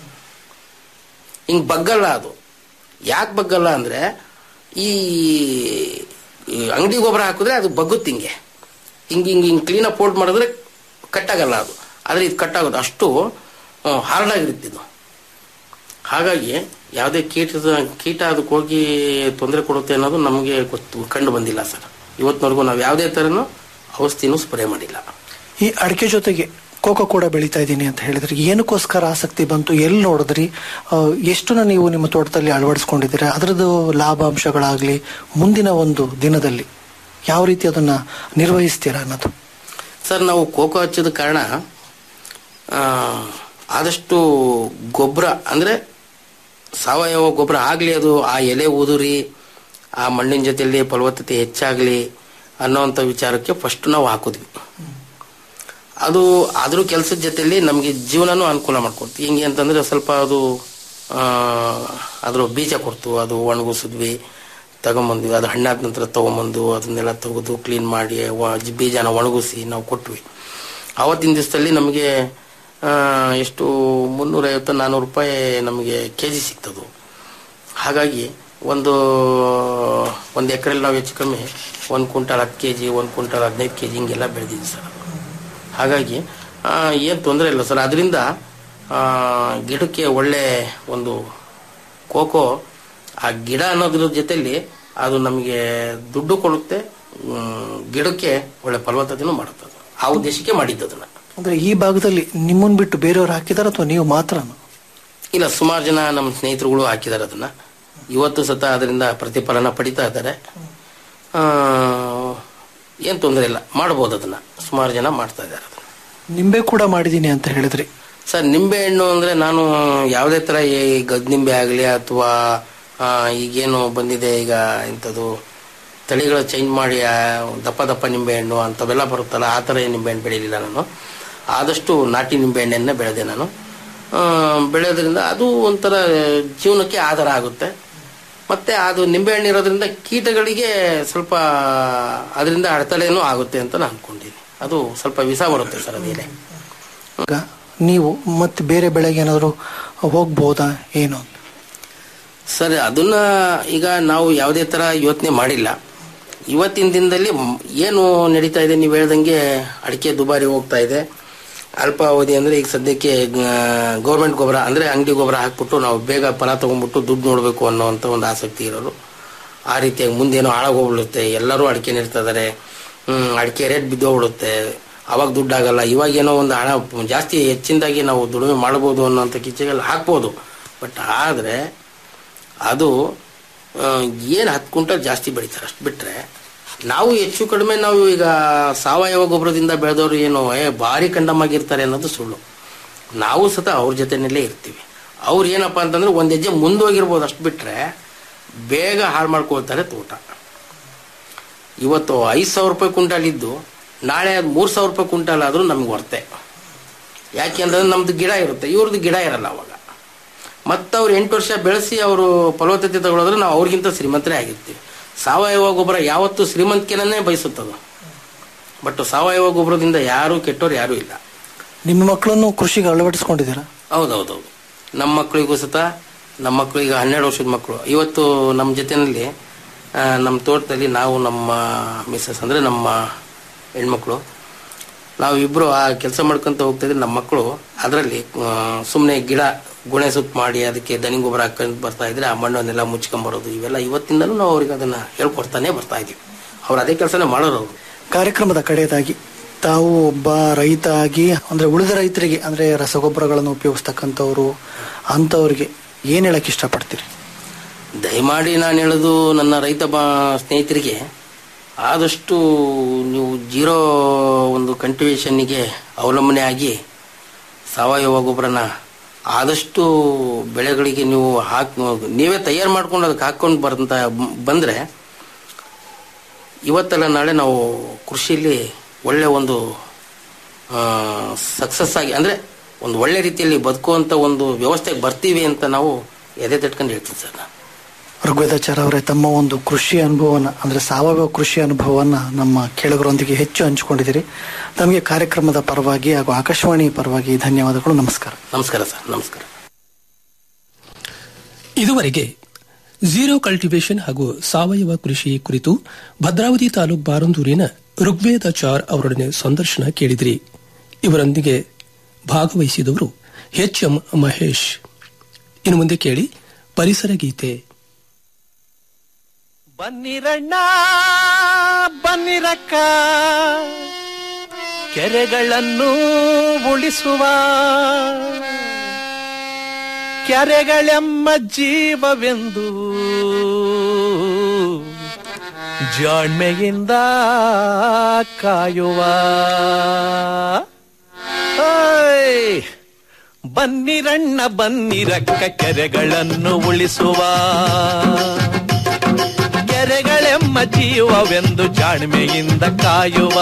ಹಿಂಗ್ ಬಗ್ಗಲ್ಲ ಅದು ಯಾಕೆ ಬಗ್ಗಲ್ಲ ಅಂದ್ರೆ ಈ ಅಂಗಡಿ ಗೊಬ್ಬರ ಹಾಕಿದ್ರೆ ಅದು ಬಗ್ಗುತ್ತೆ ಹಿಂಗೆ ಹಿಂಗ್ ಹಿಂಗ್ ಹಿಂಗ್ ಕ್ಲೀನಾಗಿ ಫೋಲ್ಡ್ ಮಾಡಿದ್ರೆ ಕಟ್ಟಾಗಲ್ಲ ಅದು ಆದ್ರೆ ಇದು ಕಟ್ಟಾಗೋದು ಅಷ್ಟು ಹಾರ್ಡ್ ಆಗಿರುತ್ತೆ ಇದು ಹಾಗಾಗಿ ಯಾವುದೇ ಕೀಟದ ಕೀಟ ಅದಕ್ಕೆ ಹೋಗಿ ತೊಂದರೆ ಕೊಡುತ್ತೆ ಅನ್ನೋದು ನಮಗೆ ಗೊತ್ತು ಕಂಡು ಬಂದಿಲ್ಲ ಸರ್ ಇವತ್ತಿನವರೆಗೂ ನಾವು ಯಾವುದೇ ಥರನೂ ಔಷಧಿನೂ ಸ್ಪ್ರೇ ಮಾಡಿಲ್ಲ ಈ ಅಡಿಕೆ ಜೊತೆಗೆ ಕೋಕೋ ಕೂಡ ಬೆಳೀತಾ ಇದ್ದೀನಿ ಅಂತ ಹೇಳಿದ್ರಿ ಏನಕ್ಕೋಸ್ಕರ ಆಸಕ್ತಿ ಬಂತು ಎಲ್ಲಿ ನೋಡಿದ್ರಿ ಆ, ಎಷ್ಟನ್ನ ನೀವು ನಿಮ್ಮ ತೋಟದಲ್ಲಿ ಅಳವಡಿಸ್ಕೊಂಡಿದ್ದೀರಾ ಅದರದ್ದು ಲಾಭಾಂಶಗಳಾಗ್ಲಿ ಮುಂದಿನ ಒಂದು ದಿನದಲ್ಲಿ ಯಾವ ರೀತಿ ಅದನ್ನ ನಿರ್ವಹಿಸ್ತೀರಾ ಅನ್ನೋದು ಸರ್ ನಾವು ಕೋಕೋ ಹಚ್ಚೋದ ಕಾರಣ ಆ, ಆದಷ್ಟು ಗೊಬ್ಬರ ಅಂದ್ರೆ ಸಾವಯವ ಗೊಬ್ಬರ ಆಗಲಿ ಅದು ಆ ಎಲೆ ಉದುರಿ ಆ ಮಣ್ಣಿನ ಜೊತೆಯಲ್ಲಿ ಫಲವತ್ತತೆ ಹೆಚ್ಚಾಗಲಿ ಅನ್ನೋವಂಥ ವಿಚಾರಕ್ಕೆ ಫಸ್ಟ್ ನಾವು ಹಾಕಿದ್ವಿ ಅದು ಅದ್ರ ಕೆಲಸದ ಜೊತೆಯಲ್ಲಿ ನಮಗೆ ಜೀವನನೂ ಅನುಕೂಲ ಮಾಡ್ಕೊಡ್ತೀವಿ ಹಿಂಗೆ ಅಂತಂದ್ರೆ ಸ್ವಲ್ಪ ಅದು ಆ, ಅದ್ರ ಬೀಜ ಕೊಡ್ತು ಅದು ಒಣಗಿಸಿದ್ವಿ ತಗೊಂಬಂದ್ವಿ ಅದು ಹಣ್ಣಾದ ನಂತರ ತಗೊಂಬಂದು ಅದನ್ನೆಲ್ಲ ತೆಗೆದು ಕ್ಲೀನ್ ಮಾಡಿ ವ- ಬೀಜನ ಒಣಗಿಸಿ ನಾವು ಕೊಟ್ವಿ ಆವತ್ತಿನ ದಿವಸದಲ್ಲಿ ನಮಗೆ ಆ, ಎಷ್ಟು ಮುನ್ನೂರೈವತ್ತು ನಾನ್ನೂರು ರೂಪಾಯಿ ನಮಗೆ ಕೆ ಜಿ ಸಿಗ್ತದು ಹಾಗಾಗಿ ಒಂದು ಒಂದು ಎಕರೆಲ್ಲಿ ನಾವು ಹೆಚ್ಚು ಕಮ್ಮಿ ಒಂದು ಕ್ವಿಂಟಲ್ ಹತ್ತು ಕೆ ಜಿ ಒಂದು ಕ್ವಿಂಟಲ್ ಹದಿನೈದು ಕೆ ಜಿ ಹಿಂಗೆಲ್ಲ ಬೆಳೆದಿದ್ವಿ ಸರ್ ಹಾಗಾಗಿ ಏನು ತೊಂದರೆ ಇಲ್ಲ ಸರ್ ಅದರಿಂದ ಗಿಡಕ್ಕೆ ಒಳ್ಳೆ ಒಂದು ಕೋಕೋ ಆ ಗಿಡ ಅನ್ನೋದ್ರ ಜೊತೆಲಿ ಅದು ನಮಗೆ ದುಡ್ಡು ಕೊಡುತ್ತೆ ಮ್, ಗಿಡಕ್ಕೆ ಒಳ್ಳೆ ಫಲವತ್ತತೆನೂ ಮಾಡುತ್ತೆ ಅದು. ಆ ಉದ್ದೇಶಕ್ಕೆ ಮಾಡಿದ್ದು ಅದನ್ನ ಅಂದ್ರೆ ಈ ಭಾಗದಲ್ಲಿ ನಿಮ್ಮನ್ ಬಿಟ್ಟು ಬೇರೆಯವ್ರು ಹಾಕಿದಾರ ಅಥವಾ ನೀವು ಮಾತ್ರ ಇಲ್ಲ ಸುಮಾರು ಜನ ನಮ್ಮ ಸ್ನೇಹಿತರುಗಳು ಹಾಕಿದ್ದಾರೆ ಅದನ್ನ ಇವತ್ತು ಸತ ಅದರಿಂದ ಪ್ರತಿಫಲನ ಪಡಿತಾ ಇದ್ದಾರೆ ಆ, ಏನ್ ತೊಂದರೆ ಇಲ್ಲ ಮಾಡ್ಬೋದು ಅದನ್ನ ಸುಮಾರು ಜನ ಮಾಡ್ತಾ ಇದ್ದಾರೆ ಅದನ್ನ ನಿಂಬೆ ಕೂಡ ಮಾಡಿದೀನಿ ಅಂತ ಹೇಳಿದ್ರಿ ಸರ್ ನಿಂಬೆ ಹಣ್ಣು ಅಂದ್ರೆ ನಾನು ಯಾವುದೇ ತರ ಈ ಗದ್ನಿಂಬೆ ಆಗಲಿ ಅಥವಾ ಈಗೇನು ಬಂದಿದೆ ಈಗ ಇಂಥದ್ದು ತಳಿಗಳ ಚೇಂಜ್ ಮಾಡಿ ಆ, ದಪ್ಪ ದಪ್ಪ ನಿಂಬೆ ಹಣ್ಣು ಅಂಥವೆಲ್ಲ ಬರುತ್ತಲ್ಲ ಆ ಥರ ನಿಂಬೆ ಹಣ್ಣು ಬೆಳೀಲಿಲ್ಲ ನಾನು ಆದಷ್ಟು ನಾಟಿ ನಿಂಬೆ ಹಣ್ಣನ್ನೇ ಬೆಳೆದೆ ನಾನು ಆ, ಬೆಳೆಯೋದ್ರಿಂದ ಅದು ಒಂಥರ ಜೀವನಕ್ಕೆ ಆಧಾರ ಆಗುತ್ತೆ ಮತ್ತೆ ಅದು ನಿಂಬೆ ಹಣ್ಣು ಇರೋದ್ರಿಂದ ಕೀಟಗಳಿಗೆ ಸ್ವಲ್ಪ ಅದರಿಂದ ಅಡೆತಡೆನೂ ಆಗುತ್ತೆ ಅಂತ ನಾನು ಅನ್ಕೊಂಡಿದ್ದೀನಿ ಅದು ಸ್ವಲ್ಪ ವಿಷ ಬರುತ್ತೆ ಸರ್ ಅದೇನೆ ಈಗ ನೀವು ಮತ್ತೆ ಬೇರೆ ಬೆಳೆಗೆ ಏನಾದ್ರು ಹೋಗ್ಬೋದಾ ಏನು ಅಂತ ಸರ್ ಅದನ್ನ ಈಗ ನಾವು ಯಾವುದೇ ತರ ಯೋಚನೆ ಮಾಡಿಲ್ಲ ಇವತ್ತಿನ ದಿನದಲ್ಲಿ ಮ್- ಏನು ನಡೀತಾ ಇದೆ ನೀವು ಹೇಳ್ದಂಗೆ ಅಡಿಕೆ ದುಬಾರಿ ಹೋಗ್ತಾ ಇದೆ ಅಲ್ಪಾವಧಿ ಅಂದ್ರೆ ಈಗ ಸದ್ಯಕ್ಕೆ ಗೌರ್ಮೆಂಟ್ ಗೊಬ್ಬರ ಅಂದ್ರೆ ಅಂಗಡಿ ಗೊಬ್ಬರ ಹಾಕ್ಬಿಟ್ಟು ನಾವು ಬೇಗ ಫಲ ತಗೊಂಡ್ಬಿಟ್ಟು ದುಡ್ಡು ನೋಡಬೇಕು ಅನ್ನೋಂಥ ಒಂದು ಆಸಕ್ತಿ ಇರೋರು ಆ ರೀತಿಯಾಗಿ ಮುಂದೇನೋ ಹಾಳಾಗೋಗ್ಬಿಡುತ್ತೆ ಎಲ್ಲರೂ ಅಡಿಕೆ ನೆಡ್ತಾ ಇದಾರೆ ಹ್ಮ್ ಅಡಿಕೆ ರೇಟ್ ಬಿದ್ದೋಗ್ಬಿಡುತ್ತೆ ಅವಾಗ ದುಡ್ಡು ಆಗಲ್ಲ ಇವಾಗ ಏನೋ ಒಂದು ಹಣ ಜಾಸ್ತಿ ಹೆಚ್ಚಿನದಾಗಿ ನಾವು ದುಡಿಮೆ ಮಾಡ್ಬೋದು ಅನ್ನೋಂಥ ಕಿಚ್ಚೆಗೆಲ್ಲ ಹಾಕ್ಬೋದು ಬಟ್ ಆದ್ರೆ ಅದು ಏನು ಹತ್ತು ಕ್ವಿಂಟಲ್ ಜಾಸ್ತಿ ಬೆಳೀತಾರೆ ಅಷ್ಟು ಬಿಟ್ರೆ ನಾವು ಹೆಚ್ಚು ಕಡಿಮೆ ನಾವು ಈಗ ಸಾವಯವ ಗೊಬ್ಬರದಿಂದ ಬೆಳೆದವರು ಏನು ಏ ಭಾರಿ ಕಂಡಮಾಗಿರ್ತಾರೆ ಅನ್ನೋದು ಸುಳ್ಳು ನಾವು ಸತ ಅವ್ರ ಜೊತೆನಲ್ಲೇ ಇರ್ತೀವಿ ಅವ್ರು ಏನಪ್ಪ ಅಂತಂದ್ರೆ ಒಂದ್ ಹೆಜ್ಜೆ ಮುಂದೋಗಿರ್ಬೋದು ಅಷ್ಟು ಬಿಟ್ರೆ ಬೇಗ ಹಾಳು ಮಾಡ್ಕೊಳ್ತಾರೆ ತೋಟ ಇವತ್ತು ಐದು ಸಾವಿರ ರೂಪಾಯಿ ಕುಂಟಾಲ್ ಇದ್ದು ನಾಳೆ ಅದು ಮೂರು ಸಾವಿರ ರೂಪಾಯಿ ಕುಂಟಾಲ್ ಆದ್ರೂ ನಮ್ಗೆ ಹೊರ್ತೆ ಯಾಕೆ ಅಂತಂದ್ರೆ ನಮ್ದು ಗಿಡ ಇರುತ್ತೆ ಇವ್ರದ್ದು ಗಿಡ ಇರಲ್ಲ ಅವಾಗ ಮತ್ತೆ ಅವ್ರು ಎಂಟು ವರ್ಷ ಬೆಳೆಸಿ ಅವರು ಫಲವತ್ತತೆ ತಗೊಳ್ಳೋದ್ರೆ ನಾವು ಅವ್ರಿಗಿಂತ ಶ್ರೀಮಂತರೇ ಆಗಿರ್ತೀವಿ ಸಾವಯವ ಗೊಬ್ಬರ ಯಾವತ್ತೂ ಶ್ರೀಮಂತಿಕೆನೇ ಬಯಸುತ್ತದು ಬಟ್ ಸಾವಯವ ಗೊಬ್ಬರದಿಂದ ಯಾರು ಕೆಟ್ಟೋರು ಯಾರೂ ಇಲ್ಲ ನಿಮ್ಮ ಮಕ್ಕಳನ್ನು ಕೃಷಿಗೆ ಅಳವಡಿಸ್ಕೊಂಡಿದ್ದೀರಾ ಹೌದೌದೌದು ನಮ್ಮ ಮಕ್ಕಳಿಗೂ ಸತ ನಮ್ಮ ಮಕ್ಕಳು ಈಗ ಹನ್ನೆರಡು ವರ್ಷದ ಮಕ್ಕಳು ಇವತ್ತು ನಮ್ಮ ಜೊತೆಯಲ್ಲಿ ಆ, ನಮ್ಮ ತೋಟದಲ್ಲಿ ನಾವು ನಮ್ಮ ಮಿಸ್ಸಸ್ ಅಂದ್ರೆ ನಮ್ಮ ಹೆಣ್ಮಕ್ಳು ನಾವು ಇಬ್ರು ಆ ಕೆಲಸ ಮಾಡ್ಕೊಂತ ಹೋಗ್ತಾ ಇದ್ರೆ ನಮ್ಮ ಮಕ್ಕಳು ಅದರಲ್ಲಿ ಸುಮ್ಮನೆ ಗಿಡ ಗುಣೆ ಸುತ್ತ ಮಾಡಿ ಅದಕ್ಕೆ ದನಿ ಗೊಬ್ಬರ ಹಾಕೊಂಡು ಬರ್ತಾ ಇದ್ರೆ ಆ ಮಣ್ಣನ್ನೆಲ್ಲ ಮುಚ್ಕೊಂಬರೋದು ಇವೆಲ್ಲ ಇವತ್ತಿಂದಲೂ ನಾವು ಅವ್ರಿಗೆ ಅದನ್ನ ಹೇಳ್ಕೊಡ್ತಾನೆ ಬರ್ತಾ ಇದೀವಿ ಅವ್ರು ಅದೇ ಕೆಲಸನೇ ಮಾಡೋರು ಅವರು ಕಾರ್ಯಕ್ರಮದ ಕಡೆಯದಾಗಿ ತಾವು ಒಬ್ಬ ರೈತ ಆಗಿ ಅಂದ್ರೆ ಉಳಿದ ರೈತರಿಗೆ ಅಂದ್ರೆ ರಸಗೊಬ್ಬರಗಳನ್ನು ಉಪಯೋಗಿಸ್ತಕ್ಕಂಥವ್ರು ಅಂಥವ್ರಿಗೆ ಏನ್ ಹೇಳಕ್ ಇಷ್ಟಪಡ್ತೀರಿ ದಯಮಾಡಿ ನಾನು ಹೇಳೋದು ನನ್ನ ರೈತ ಬಾ ಸ್ನೇಹಿತರಿಗೆ ಆದಷ್ಟು ನೀವು ಜೀರೋ ಒಂದು ಕಂಟಿವೇಶನ್ನಿಗೆ ಅವಲಂಬನೆ ಆಗಿ ಸಾವಯವ ಗೊಬ್ಬರನ ಆದಷ್ಟು ಬೆಳೆಗಳಿಗೆ ನೀವು ಹಾಕ್ ನೀವೇ ತಯಾರು ಮಾಡ್ಕೊಂಡು ಅದಕ್ಕೆ ಹಾಕೊಂಡು ಬರಂತ ಬಂದರೆ ಇವತ್ತಲ್ಲ ನಾಳೆ ನಾವು ಕೃಷಿಯಲ್ಲಿ ಒಳ್ಳೆ ಒಂದು ಸಕ್ಸಸ್ ಆಗಿ ಅಂದರೆ ಒಂದು ಒಳ್ಳೆ ರೀತಿಯಲ್ಲಿ ಬದುಕುವಂಥ ಒಂದು ವ್ಯವಸ್ಥೆಗೆ ಬರ್ತೀವಿ ಅಂತ ನಾವು ಎದೆ ತಟ್ಕೊಂಡು ಹೇಳ್ತೀವಿ ಸರ್ ನಾನು ಋಗ್ವೇದಾಚಾರ ಅವರೇ ತಮ್ಮ ಒಂದು ಕೃಷಿ ಅನುಭವನ ಅಂದ್ರೆ ಸಾವಯವ ಕೃಷಿ ಅನುಭವವನ್ನ ನಮ್ಮ ಕೇಳುಗರೊಂದಿಗೆ ಹೆಚ್ಚು ಹಂಚಿಕೊಂಡಿದ್ದೀರಿ ತಮಗೆ ಕಾರ್ಯಕ್ರಮದ ಪರವಾಗಿ ಹಾಗೂ ಆಕಾಶವಾಣಿ ಪರವಾಗಿ ಧನ್ಯವಾದಗಳು ನಮಸ್ಕಾರ ನಮಸ್ಕಾರ ಸರ್ ನಮಸ್ಕಾರ ಇದುವರೆಗೆ ಝೀರೋ ಕಲ್ಟಿವೇಶನ್ ಹಾಗೂ ಸಾವಯವ ಕೃಷಿ ಕುರಿತು ಭದ್ರಾವತಿ ತಾಲೂಕ್ ಬಾರಂದೂರಿನ ಋಗ್ವೇದಾಚಾರ್ ಅವರೊಡನೆ ಸಂದರ್ಶನ ಕೇಳಿದಿರಿ ಇವರೊಂದಿಗೆ ಭಾಗವಹಿಸಿದವರು ಎಚ್ ಎಂ ಮಹೇಶ್ ಇನ್ನು ಮುಂದೆ ಕೇಳಿ ಪರಿಸರ ಗೀತೆ ಬನ್ನಿರಣ್ಣ ಬನ್ನಿರಕ್ಕ ಕೆರೆಗಳನ್ನು ಉಳಿಸುವ ಕೆರೆಗಳೆಮ್ಮ ಜೀವವೆಂದು ಜಾಣ್ಮೆಯಿಂದ ಕಾಯುವ ಓಯ್! ಬನ್ನಿರಣ್ಣ ಬನ್ನಿರಕ್ಕ ಕೆರೆಗಳನ್ನು ಉಳಿಸುವ ಕೆರೆಗಳೆಮ್ಮ ಜೀವವೆಂದು ಜಾಣ್ಮೆಯಿಂದ ಕಾಯುವ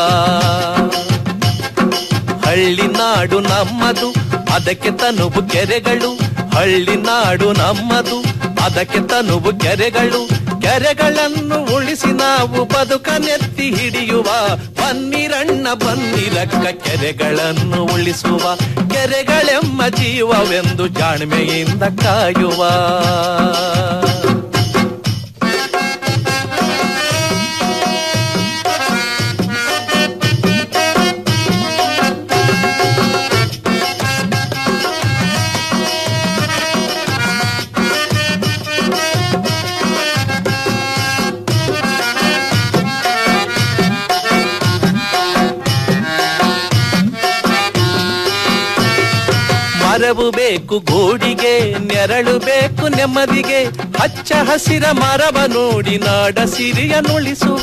ಹಳ್ಳಿ ನಾಡು ನಮ್ಮದು ಅದಕ್ಕೆ ತನುವು ಕೆರೆಗಳು ಹಳ್ಳಿ ನಾಡು ನಮ್ಮದು ಅದಕ್ಕೆ ತನುವು ಕೆರೆಗಳು ಕೆರೆಗಳನ್ನು ಉಳಿಸಿ ನಾವು ಬದುಕನೆತ್ತಿ ಹಿಡಿಯುವ ಬನ್ನಿರಣ್ಣ ಬನ್ನಿರಕ್ಕ ಕೆರೆಗಳನ್ನು ಉಳಿಸುವ ಕೆರೆಗಳೆಮ್ಮ ಜೀವವೆಂದು ಜಾಣ್ಮೆಯಿಂದ ಕಾಯುವ ಮರವು ಬೇಕು ಗೂಡಿಗೆ ನೆರಳು ಬೇಕು ನೆಮ್ಮದಿಗೆ ಹಚ್ಚ ಹಸಿರ ಮರವ ನೋಡಿ ನಾಡ ಸಿರಿಯ ನುಳಿಸುವ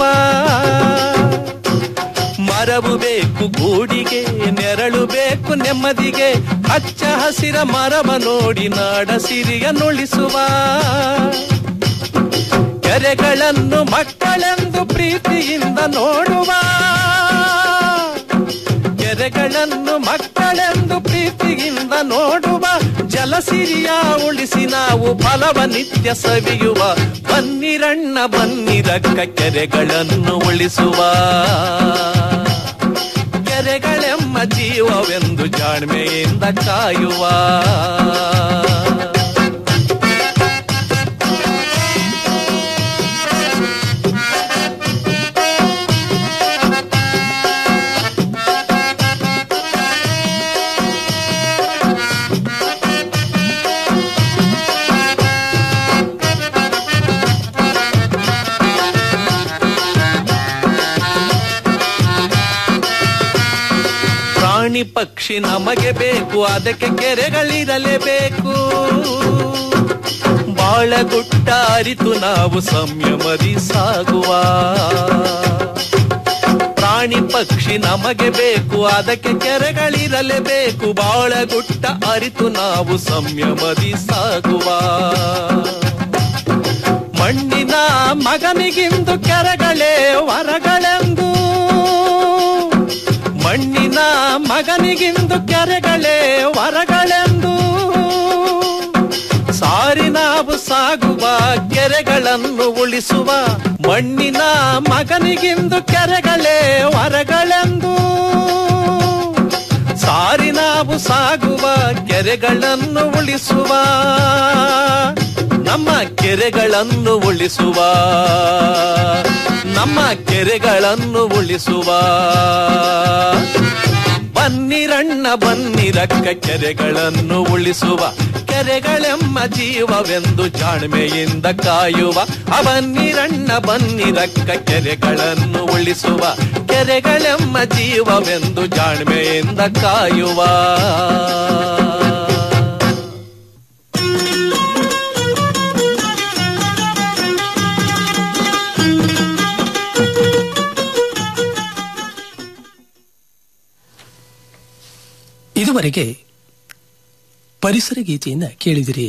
ಮರವು ಬೇಕು ಗೂಡಿಗೆ ನೆರಳು ಬೇಕು ನೆಮ್ಮದಿಗೆ ಹಚ್ಚ ಹಸಿರ ಮರವ ನೋಡಿ ನಾಡ ಸಿರಿಯ ನುಳಿಸುವ ಕೆರೆಗಳನ್ನು ಮಕ್ಕಳೆಂದು ಪ್ರೀತಿಯಿಂದ ನೋಡುವ ಕೆರೆಗಳನ್ನು ಮಕ್ಕಳೆಂದು ಪ್ರೀತಿಯಿಂದ ನೋಡುವ ಜಲಸಿರಿಯ ಉಳಿಸಿ ನಾವು ಫಲವ ನಿತ್ಯ ಸವಿಯುವ ಬನ್ನಿರಣ್ಣ ಬನ್ನಿರಕ್ಕ ಕೆರೆಗಳನ್ನು ಉಳಿಸುವ ಕೆರೆಗಳೆಮ್ಮ ಜೀವವೆಂದು ಜಾಣ್ಮೆಯಿಂದ ಕಾಯುವ ಪ್ರಾಣಿ ಪಕ್ಷಿ ನಮಗೆ ಬೇಕು ಅದಕ್ಕೆ ಕೆರೆಗಳಿರಲೇಬೇಕು ಬಾಳಗುಟ್ಟ ಅರಿತು ನಾವು ಸಂಯಮದಿ ಸಾಗುವ ಪ್ರಾಣಿ ಪಕ್ಷಿ ನಮಗೆ ಬೇಕು ಅದಕ್ಕೆ ಕೆರೆಗಳಿರಲೇಬೇಕು ಬಾಳಗುಟ್ಟ ಅರಿತು ನಾವು ಸಂಯಮದಿ ಸಾಗುವ ಮಣ್ಣಿನ ಮಗನಿಗಿಂದು ಕೆರೆಗಳೇ ವರಗಳೆಂದು ಮಣ್ಣಿನ ಮಗನಿಗಿಂದು ಕೆರೆಗಳೇ ವರಗಳೆಂದು ಸಾರಿ ನಾವು ಸಾಗುವ ಕೆರೆಗಳನ್ನು ಉಳಿಸುವ ಮಣ್ಣಿನ ಮಗನಿಗಿಂದು ಕೆರೆಗಳೇ ವರಗಳೆಂದು ಸಾರಿ ನಾವು ಸಾಗುವ ಕೆರೆಗಳನ್ನು ಉಳಿಸುವ ನಮ್ಮ ಕೆರೆಗಳನ್ನು ಉಳಿಸುವ ನಮ್ಮ ಕೆರೆಗಳನ್ನು ಉಳಿಸುವ ಬನ್ನಿರಣ್ಣ ಬನ್ನಿರಕ್ಕ ಕೆರೆಗಳನ್ನು ಉಳಿಸುವ ಕೆರೆಗಳೆಮ್ಮ ಜೀವವೆಂದು ಜಾಣ್ಮೆಯಿಂದ ಕಾಯುವ ಆ ಬನ್ನಿರಣ್ಣ ಬನ್ನಿರಕ್ಕ ಕೆರೆಗಳನ್ನು ಉಳಿಸುವ ಕೆರೆಗಳೆಮ್ಮ ಜೀವವೆಂದು ಜಾಣ್ಮೆಯಿಂದ ಕಾಯುವ ಇದುವರೆಗೆ ಪರಿಸರ ಗೀತೆಯನ್ನ ಕೇಳಿದಿರಿ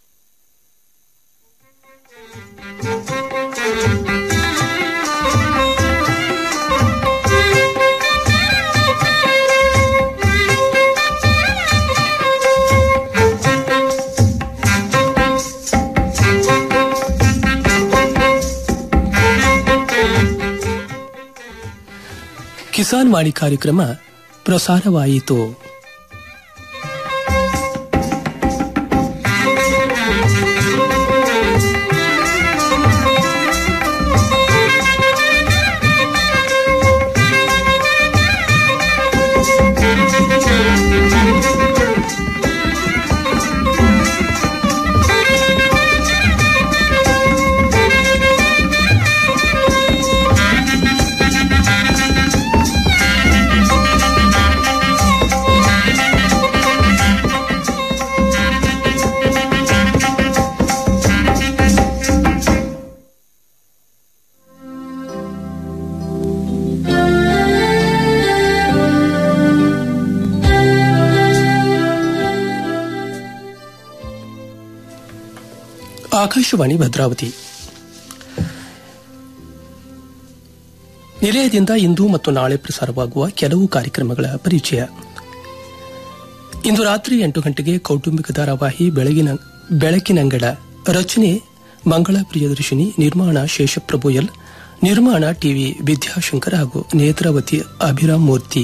ಕಿಸಾನ್ ವಾಣಿ ಕಾರ್ಯಕ್ರಮ ಪ್ರಸಾರವಾಯಿತು ಆಕಾಶವಾಣಿ ಭದ್ರಾವತಿ ನಿಲಯದಿಂದ ಇಂದು ಮತ್ತು ನಾಳೆ ಪ್ರಸಾರವಾಗುವ ಕೆಲವು ಕಾರ್ಯಕ್ರಮಗಳ ಪರಿಚಯ ಇಂದು ರಾತ್ರಿ ಎಂಟು ಗಂಟೆಗೆ ಕೌಟುಂಬಿಕ ಧಾರಾವಾಹಿ ಬೆಳಗಿನ ಬೆಳಕಿನಂಗಡ ರಚನೆ ಮಂಗಳ ಪ್ರಿಯದರ್ಶಿನಿ ನಿರ್ಮಾಣ ಶೇಷಪ್ರಭು ಎಲ್ ನಿರ್ಮಾಣ ಟಿವಿ ವಿದ್ಯಾಶಂಕರ್ ಹಾಗೂ ನೇತ್ರಾವತಿ ಅಭಿರಾಮ್ ಮೂರ್ತಿ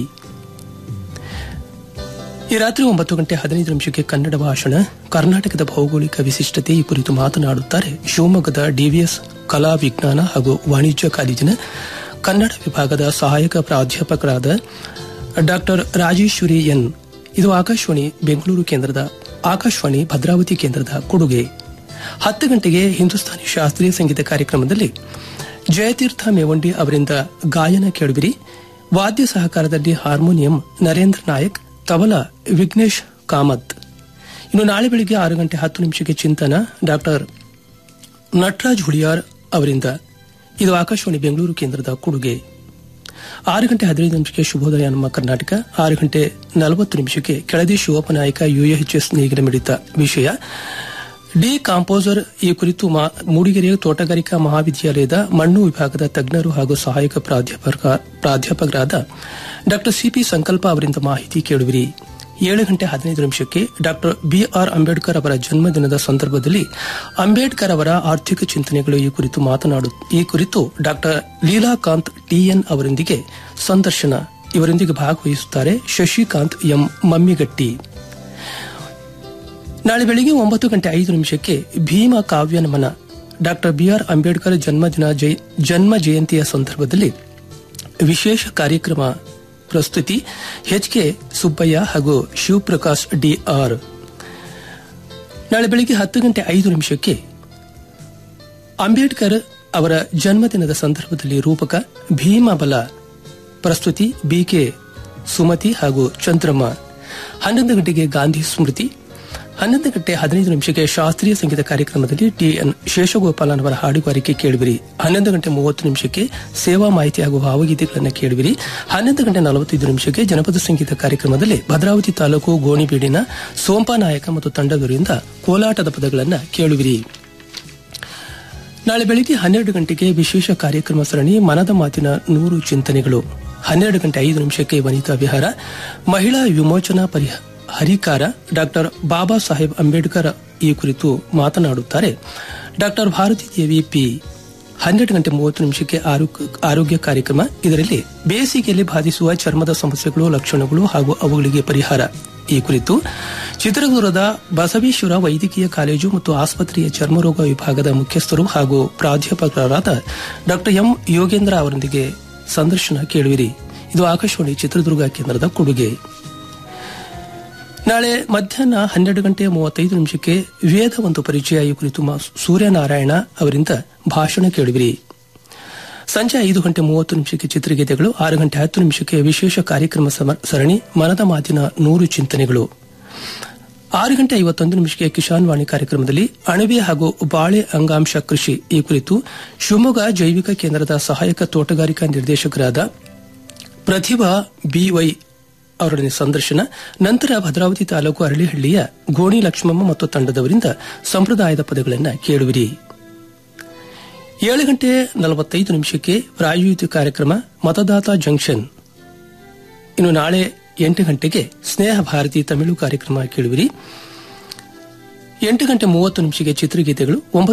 ಈ ರಾತ್ರಿ ಒಂಬತ್ತು ಗಂಟೆ ಹದಿನೈದು ನಿಮಿಷಕ್ಕೆ ಕನ್ನಡ ಭಾಷಣ ಕರ್ನಾಟಕದ ಭೌಗೋಳಿಕ ವಿಶಿಷ್ಟತೆ ಈ ಕುರಿತು ಮಾತನಾಡುತ್ತಾರೆ ಶಿವಮೊಗ್ಗದ ಡಿವಿಎಸ್ ಕಲಾ ವಿಜ್ಞಾನ ಹಾಗೂ ವಾಣಿಜ್ಯ ಕಾಲೇಜಿನ ಕನ್ನಡ ವಿಭಾಗದ ಸಹಾಯಕ ಪ್ರಾಧ್ಯಾಪಕರಾದ ಡಾಕ್ಟರ್ ರಾಜೇಶ್ವರಿ ಎನ್ ಇದು ಆಕಾಶವಾಣಿ ಬೆಂಗಳೂರು ಕೇಂದ್ರದ ಆಕಾಶವಾಣಿ ಭದ್ರಾವತಿ ಕೇಂದ್ರದ ಕೊಡುಗೆ ಹತ್ತು ಗಂಟೆಗೆ ಹಿಂದೂಸ್ತಾನಿ ಶಾಸ್ತ್ರೀಯ ಸಂಗೀತ ಕಾರ್ಯಕ್ರಮದಲ್ಲಿ ಜಯತೀರ್ಥ ಮೇವಂಡಿ ಅವರಿಂದ ಗಾಯನ ಕೇಳುವಿರಿ ವಾದ್ಯ ಸಹಕಾರದಲ್ಲಿ ಹಾರ್ಮೋನಿಯಂ ನರೇಂದ್ರ ನಾಯಕ್ ತಬಲ ವಿಘ್ನೇಶ್ ಕಾಮತ್ ಇನ್ನು ನಾಳೆ ಬೆಳಿಗ್ಗೆ ಆರು ಗಂಟೆ ಹತ್ತು ನಿಮಿಷಕ್ಕೆ ಚಿಂತನ ಡಾಕ್ಟರ್ ನಟರಾಜ್ ಹುಳಿಯಾರ್ ಅವರಿಂದ ಇದು ಆಕಾಶವಾಣಿ ಬೆಂಗಳೂರು ಕೇಂದ್ರದ ಕೊಡುಗೆ ಆರು ಗಂಟೆ ಹದಿನೈದು ನಿಮಿಷಕ್ಕೆ ಶುಭೋದಯ ನಮ್ಮ ಕರ್ನಾಟಕ ಆರು ಗಂಟೆ ನಲವತ್ತು ನಿಮಿಷಕ್ಕೆ ಕೆಳದಿ ಶಿವೋಪನಾಯಕ ಯುಎಚ್ಎಸ್ ನೇಗಿಲ ಮಿಡಿತ ವಿಷಯ ಡಿ ಕಾಂಪೋಸರ್ ಈ ಕುರಿತು ಮಾ- ಮೂಡಿಗೆರೆಯ ತೋಟಗಾರಿಕಾ ಮಹಾವಿದ್ಯಾಲಯದ ಮಣ್ಣು ವಿಭಾಗದ ತಜ್ಞರು ಹಾಗೂ ಸಹಾಯಕ ಪ್ರಾಧ್ಯಾಪಕ ಪ್ರಾಧ್ಯಾಪಕರಾದ ಡಾಕ್ಟರ್ ಸಿಪಿ ಸಂಕಲ್ಪ ಅವರಿಂದ ಮಾಹಿತಿ ಕೇಳುವಿರಿ ಏಳು ಗಂಟೆ ಹದಿನೈದು ನಿಮಿಷಕ್ಕೆ ಡಾಕ್ಟರ್ ಬಿಆರ್ ಅಂಬೇಡ್ಕರ್ ಅವರ ಜನ್ಮದಿನದ ಸಂದರ್ಭದಲ್ಲಿ ಅಂಬೇಡ್ಕರ್ ಅವರ ಆರ್ಥಿಕ ಚಿಂತನೆಗಳು ಈ ಕುರಿತು ಮಾತನಾಡು ಈ ಕುರಿತು ಡಾಕ್ಟರ್ ಲೀಲಾಕಾಂತ್ ಟಿಎನ್ ಅವರೊಂದಿಗೆ ಸಂದರ್ಶನ ಇವರೊಂದಿಗೆ ಭಾಗವಹಿಸುತ್ತಾರೆ ಶಶಿಕಾಂತ್ ಎಂ ಮಮ್ಮಿಗಟ್ಟಿ ನಾಳೆ ಬೆಳಿಗ್ಗೆ ಒಂಬತ್ತು ಗಂಟೆ ಐದು ನಿಮಿಷಕ್ಕೆ ಭೀಮ ಕಾವ್ಯ ನಮನ ಡಾಕ್ಟರ್ ಬಿಆರ್ ಅಂಬೇಡ್ಕರ್ ಜನ್ಮದಿನ ಜಯ- ಜನ್ಮ ಜಯಂತಿಯ ಸಂದರ್ಭದಲ್ಲಿ ವಿಶೇಷ ಕಾರ್ಯಕ್ರಮ ಪ್ರಸ್ತುತಿ ಎಚ್ ಕೆ ಸುಬ್ಬಯ್ಯ ಹಾಗೂ ಶಿವಪ್ರಕಾಶ್ ಡಿಆರ್ ನಾಳೆ ಬೆಳಿಗ್ಗೆ ಹತ್ತು ಗಂಟೆ ಐದು ನಿಮಿಷಕ್ಕೆ ಅಂಬೇಡ್ಕರ್ ಅವರ ಜನ್ಮದಿನದ ಸಂದರ್ಭದಲ್ಲಿ ರೂಪಕ ಭೀಮಬಲ ಪ್ರಸ್ತುತಿ ಬಿಕೆ ಸುಮತಿ ಹಾಗೂ ಚಂದ್ರಮ್ಮ ಹನ್ನೊಂದು ಗಂಟೆಗೆ ಗಾಂಧಿ ಸ್ಮೃತಿ ಹನ್ನೊಂದು ಗಂಟೆ ಹದಿನೈದು ನಿಮಿಷಕ್ಕೆ ಶಾಸ್ತ್ರೀಯ ಸಂಗೀತ ಕಾರ್ಯಕ್ರಮದಲ್ಲಿ ಟಿಎನ್ ಶೇಷಗೋಪಾಲನ್ ಅವರ ಹಾಡುಗಾರಿಕೆ ಕೇಳುವಿರಿ ಹನ್ನೊಂದು ಗಂಟೆ ಮೂವತ್ತು ನಿಮಿಷಕ್ಕೆ ಸೇವಾ ಮಾಹಿತಿ ಹಾಗೂ ಭಾವಗೀತೆಗಳನ್ನು ಕೇಳುವಿರಿ ಹನ್ನೊಂದು ಗಂಟೆ ನಲವತ್ತೈದು ನಿಮಿಷಕ್ಕೆ ಜನಪದ ಸಂಗೀತ ಕಾರ್ಯಕ್ರಮದಲ್ಲಿ ಭದ್ರಾವತಿ ತಾಲೂಕು ಗೋಣಿಬೀಡಿನ ಸೋಂಪಾ ನಾಯಕ ಮತ್ತು ತಂಡದವರಿಂದ ಕೋಲಾಟದ ಪದಗಳನ್ನು ಕೇಳುವಿರಿ ನಾಳೆ ಬೆಳಿಗ್ಗೆ ಹನ್ನೆರಡು ಗಂಟೆಗೆ ವಿಶೇಷ ಕಾರ್ಯಕ್ರಮ ಸರಣಿ ಮನದ ಮಾತಿನ ನೂರು ಚಿಂತನೆಗಳು ಹನ್ನೆರಡು ಗಂಟೆ ಐದು ನಿಮಿಷಕ್ಕೆ ವನಿತಾ ವಿಹಾರ ಮಹಿಳಾ ವಿಮೋಚನಾ ಪರಿಹ ಹರಿಕಾರ ಡಾಕ್ಟರ್ ಬಾಬಾ ಸಾಹೇಬ್ ಅಂಬೇಡ್ಕರ್ ಈ ಕುರಿತು ಮಾತನಾಡುತ್ತಾರೆ ಡಾಕ್ಟರ್ ಭಾರತಿ ದೇವಿ ಪಿ ಹನ್ನೆರಡು ಗಂಟೆ ಮೂವತ್ತು ನಿಮಿಷಕ್ಕೆ ಆರೋಗ್ಯ- ಆರೋಗ್ಯ ಕಾರ್ಯಕ್ರಮ ಇದರಲ್ಲಿ ಬೇಸಿಗೆಯಲ್ಲಿ ಬಾಧಿಸುವ ಚರ್ಮದ ಸಮಸ್ಯೆಗಳು ಲಕ್ಷಣಗಳು ಹಾಗೂ ಅವುಗಳಿಗೆ ಪರಿಹಾರ ಈ ಕುರಿತು ಚಿತ್ರದುರ್ಗದ ಬಸವೇಶ್ವರ ವೈದ್ಯಕೀಯ ಕಾಲೇಜು ಮತ್ತು ಆಸ್ಪತ್ರೆಯ ಚರ್ಮರೋಗ ವಿಭಾಗದ ಮುಖ್ಯಸ್ಥರು ಹಾಗೂ ಪ್ರಾಧ್ಯಾಪಕರಾದ ಡಾಕ್ಟರ್ ಎಂ ಯೋಗೇಂದ್ರ ಅವರೊಂದಿಗೆ ಸಂದರ್ಶನ ಕೇಳುವಿರಿ ಇದು ಆಕಾಶವಾಣಿ ಚಿತ್ರದುರ್ಗ ಕೇಂದ್ರದ ಕೊಡುಗೆ ನಾಳೆ ಮಧ್ಯಾಹ್ನ ಹನ್ನೆರಡು ಗಂಟೆ ಮೂವತ್ತೈದು ನಿಮಿಷಕ್ಕೆ ವೇದ ಒಂದು ಪರಿಚಯ ಈ ಕುರಿತು ಮಾ ಸೂರ್ಯನಾರಾಯಣ ಅವರಿಂದ ಭಾಷಣ ಕೇಳುವಿರಿ ಸಂಜೆ ಐದು ಗಂಟೆ ಮೂವತ್ತು ನಿಮಿಷಕ್ಕೆ ಚಿತ್ರಗೀತೆಗಳು ಆರು ಗಂಟೆ ಹತ್ತು ನಿಮಿಷಕ್ಕೆ ವಿಶೇಷ ಕಾರ್ಯಕ್ರಮ ಸಮ- ಸರಣಿ ಮನದ ಮಾತಿನ ನೂರು ಚಿಂತನೆಗಳು ಆರು ಗಂಟೆ ಐವತ್ತೊಂದು ನಿಮಿಷಕ್ಕೆ ಕಿಸಾನ್ ವಾಣಿ ಕಾರ್ಯಕ್ರಮದಲ್ಲಿ ಅಣಬೆ ಹಾಗೂ ಬಾಳೆ ಅಂಗಾಂಶ ಕೃಷಿ ಈ ಕುರಿತು ಶಿವಮೊಗ್ಗ ಜೈವಿಕ ಕೇಂದ್ರದ ಸಹಾಯಕ ತೋಟಗಾರಿಕಾ ನಿರ್ದೇಶಕರಾದ ಪ್ರತಿಭಾ ಬಿವೈ ಅವರೊಡನೆ ಸಂದರ್ಶನ ನಂತರ ಭದ್ರಾವತಿ ತಾಲೂಕು ಅರಳಿಹಳ್ಳಿಯ ಗೋಣಿ ಲಕ್ಷ್ಮಮ್ಮ ಮತ್ತು ತಂಡದವರಿಂದ ಸಂಪ್ರದಾಯದ ಪದಗಳನ್ನು ಕೇಳುವಿರಿ ಏಳು ಗಂಟೆ ನಲವತ್ತೈದು ನಿಮಿಷಕ್ಕೆ ಪ್ರಾಯೋಜಿತ ಕಾರ್ಯಕ್ರಮ ಮತದಾತ ಜಂಕ್ಷನ್ ಇನ್ನು ನಾಳೆ ಎಂಟು ಗಂಟೆಗೆ ಸ್ನೇಹ ಭಾರತಿ ತಮಿಳು ಕಾರ್ಯಕ್ರಮ ಕೇಳುವಿರಿ ಎಂಟು ಗಂಟೆ ಮೂವತ್ತು ನಿಮಿಷಕ್ಕೆ ಚಿತ್ರಗೀತೆಗಳು ಒಂಬತ್ತು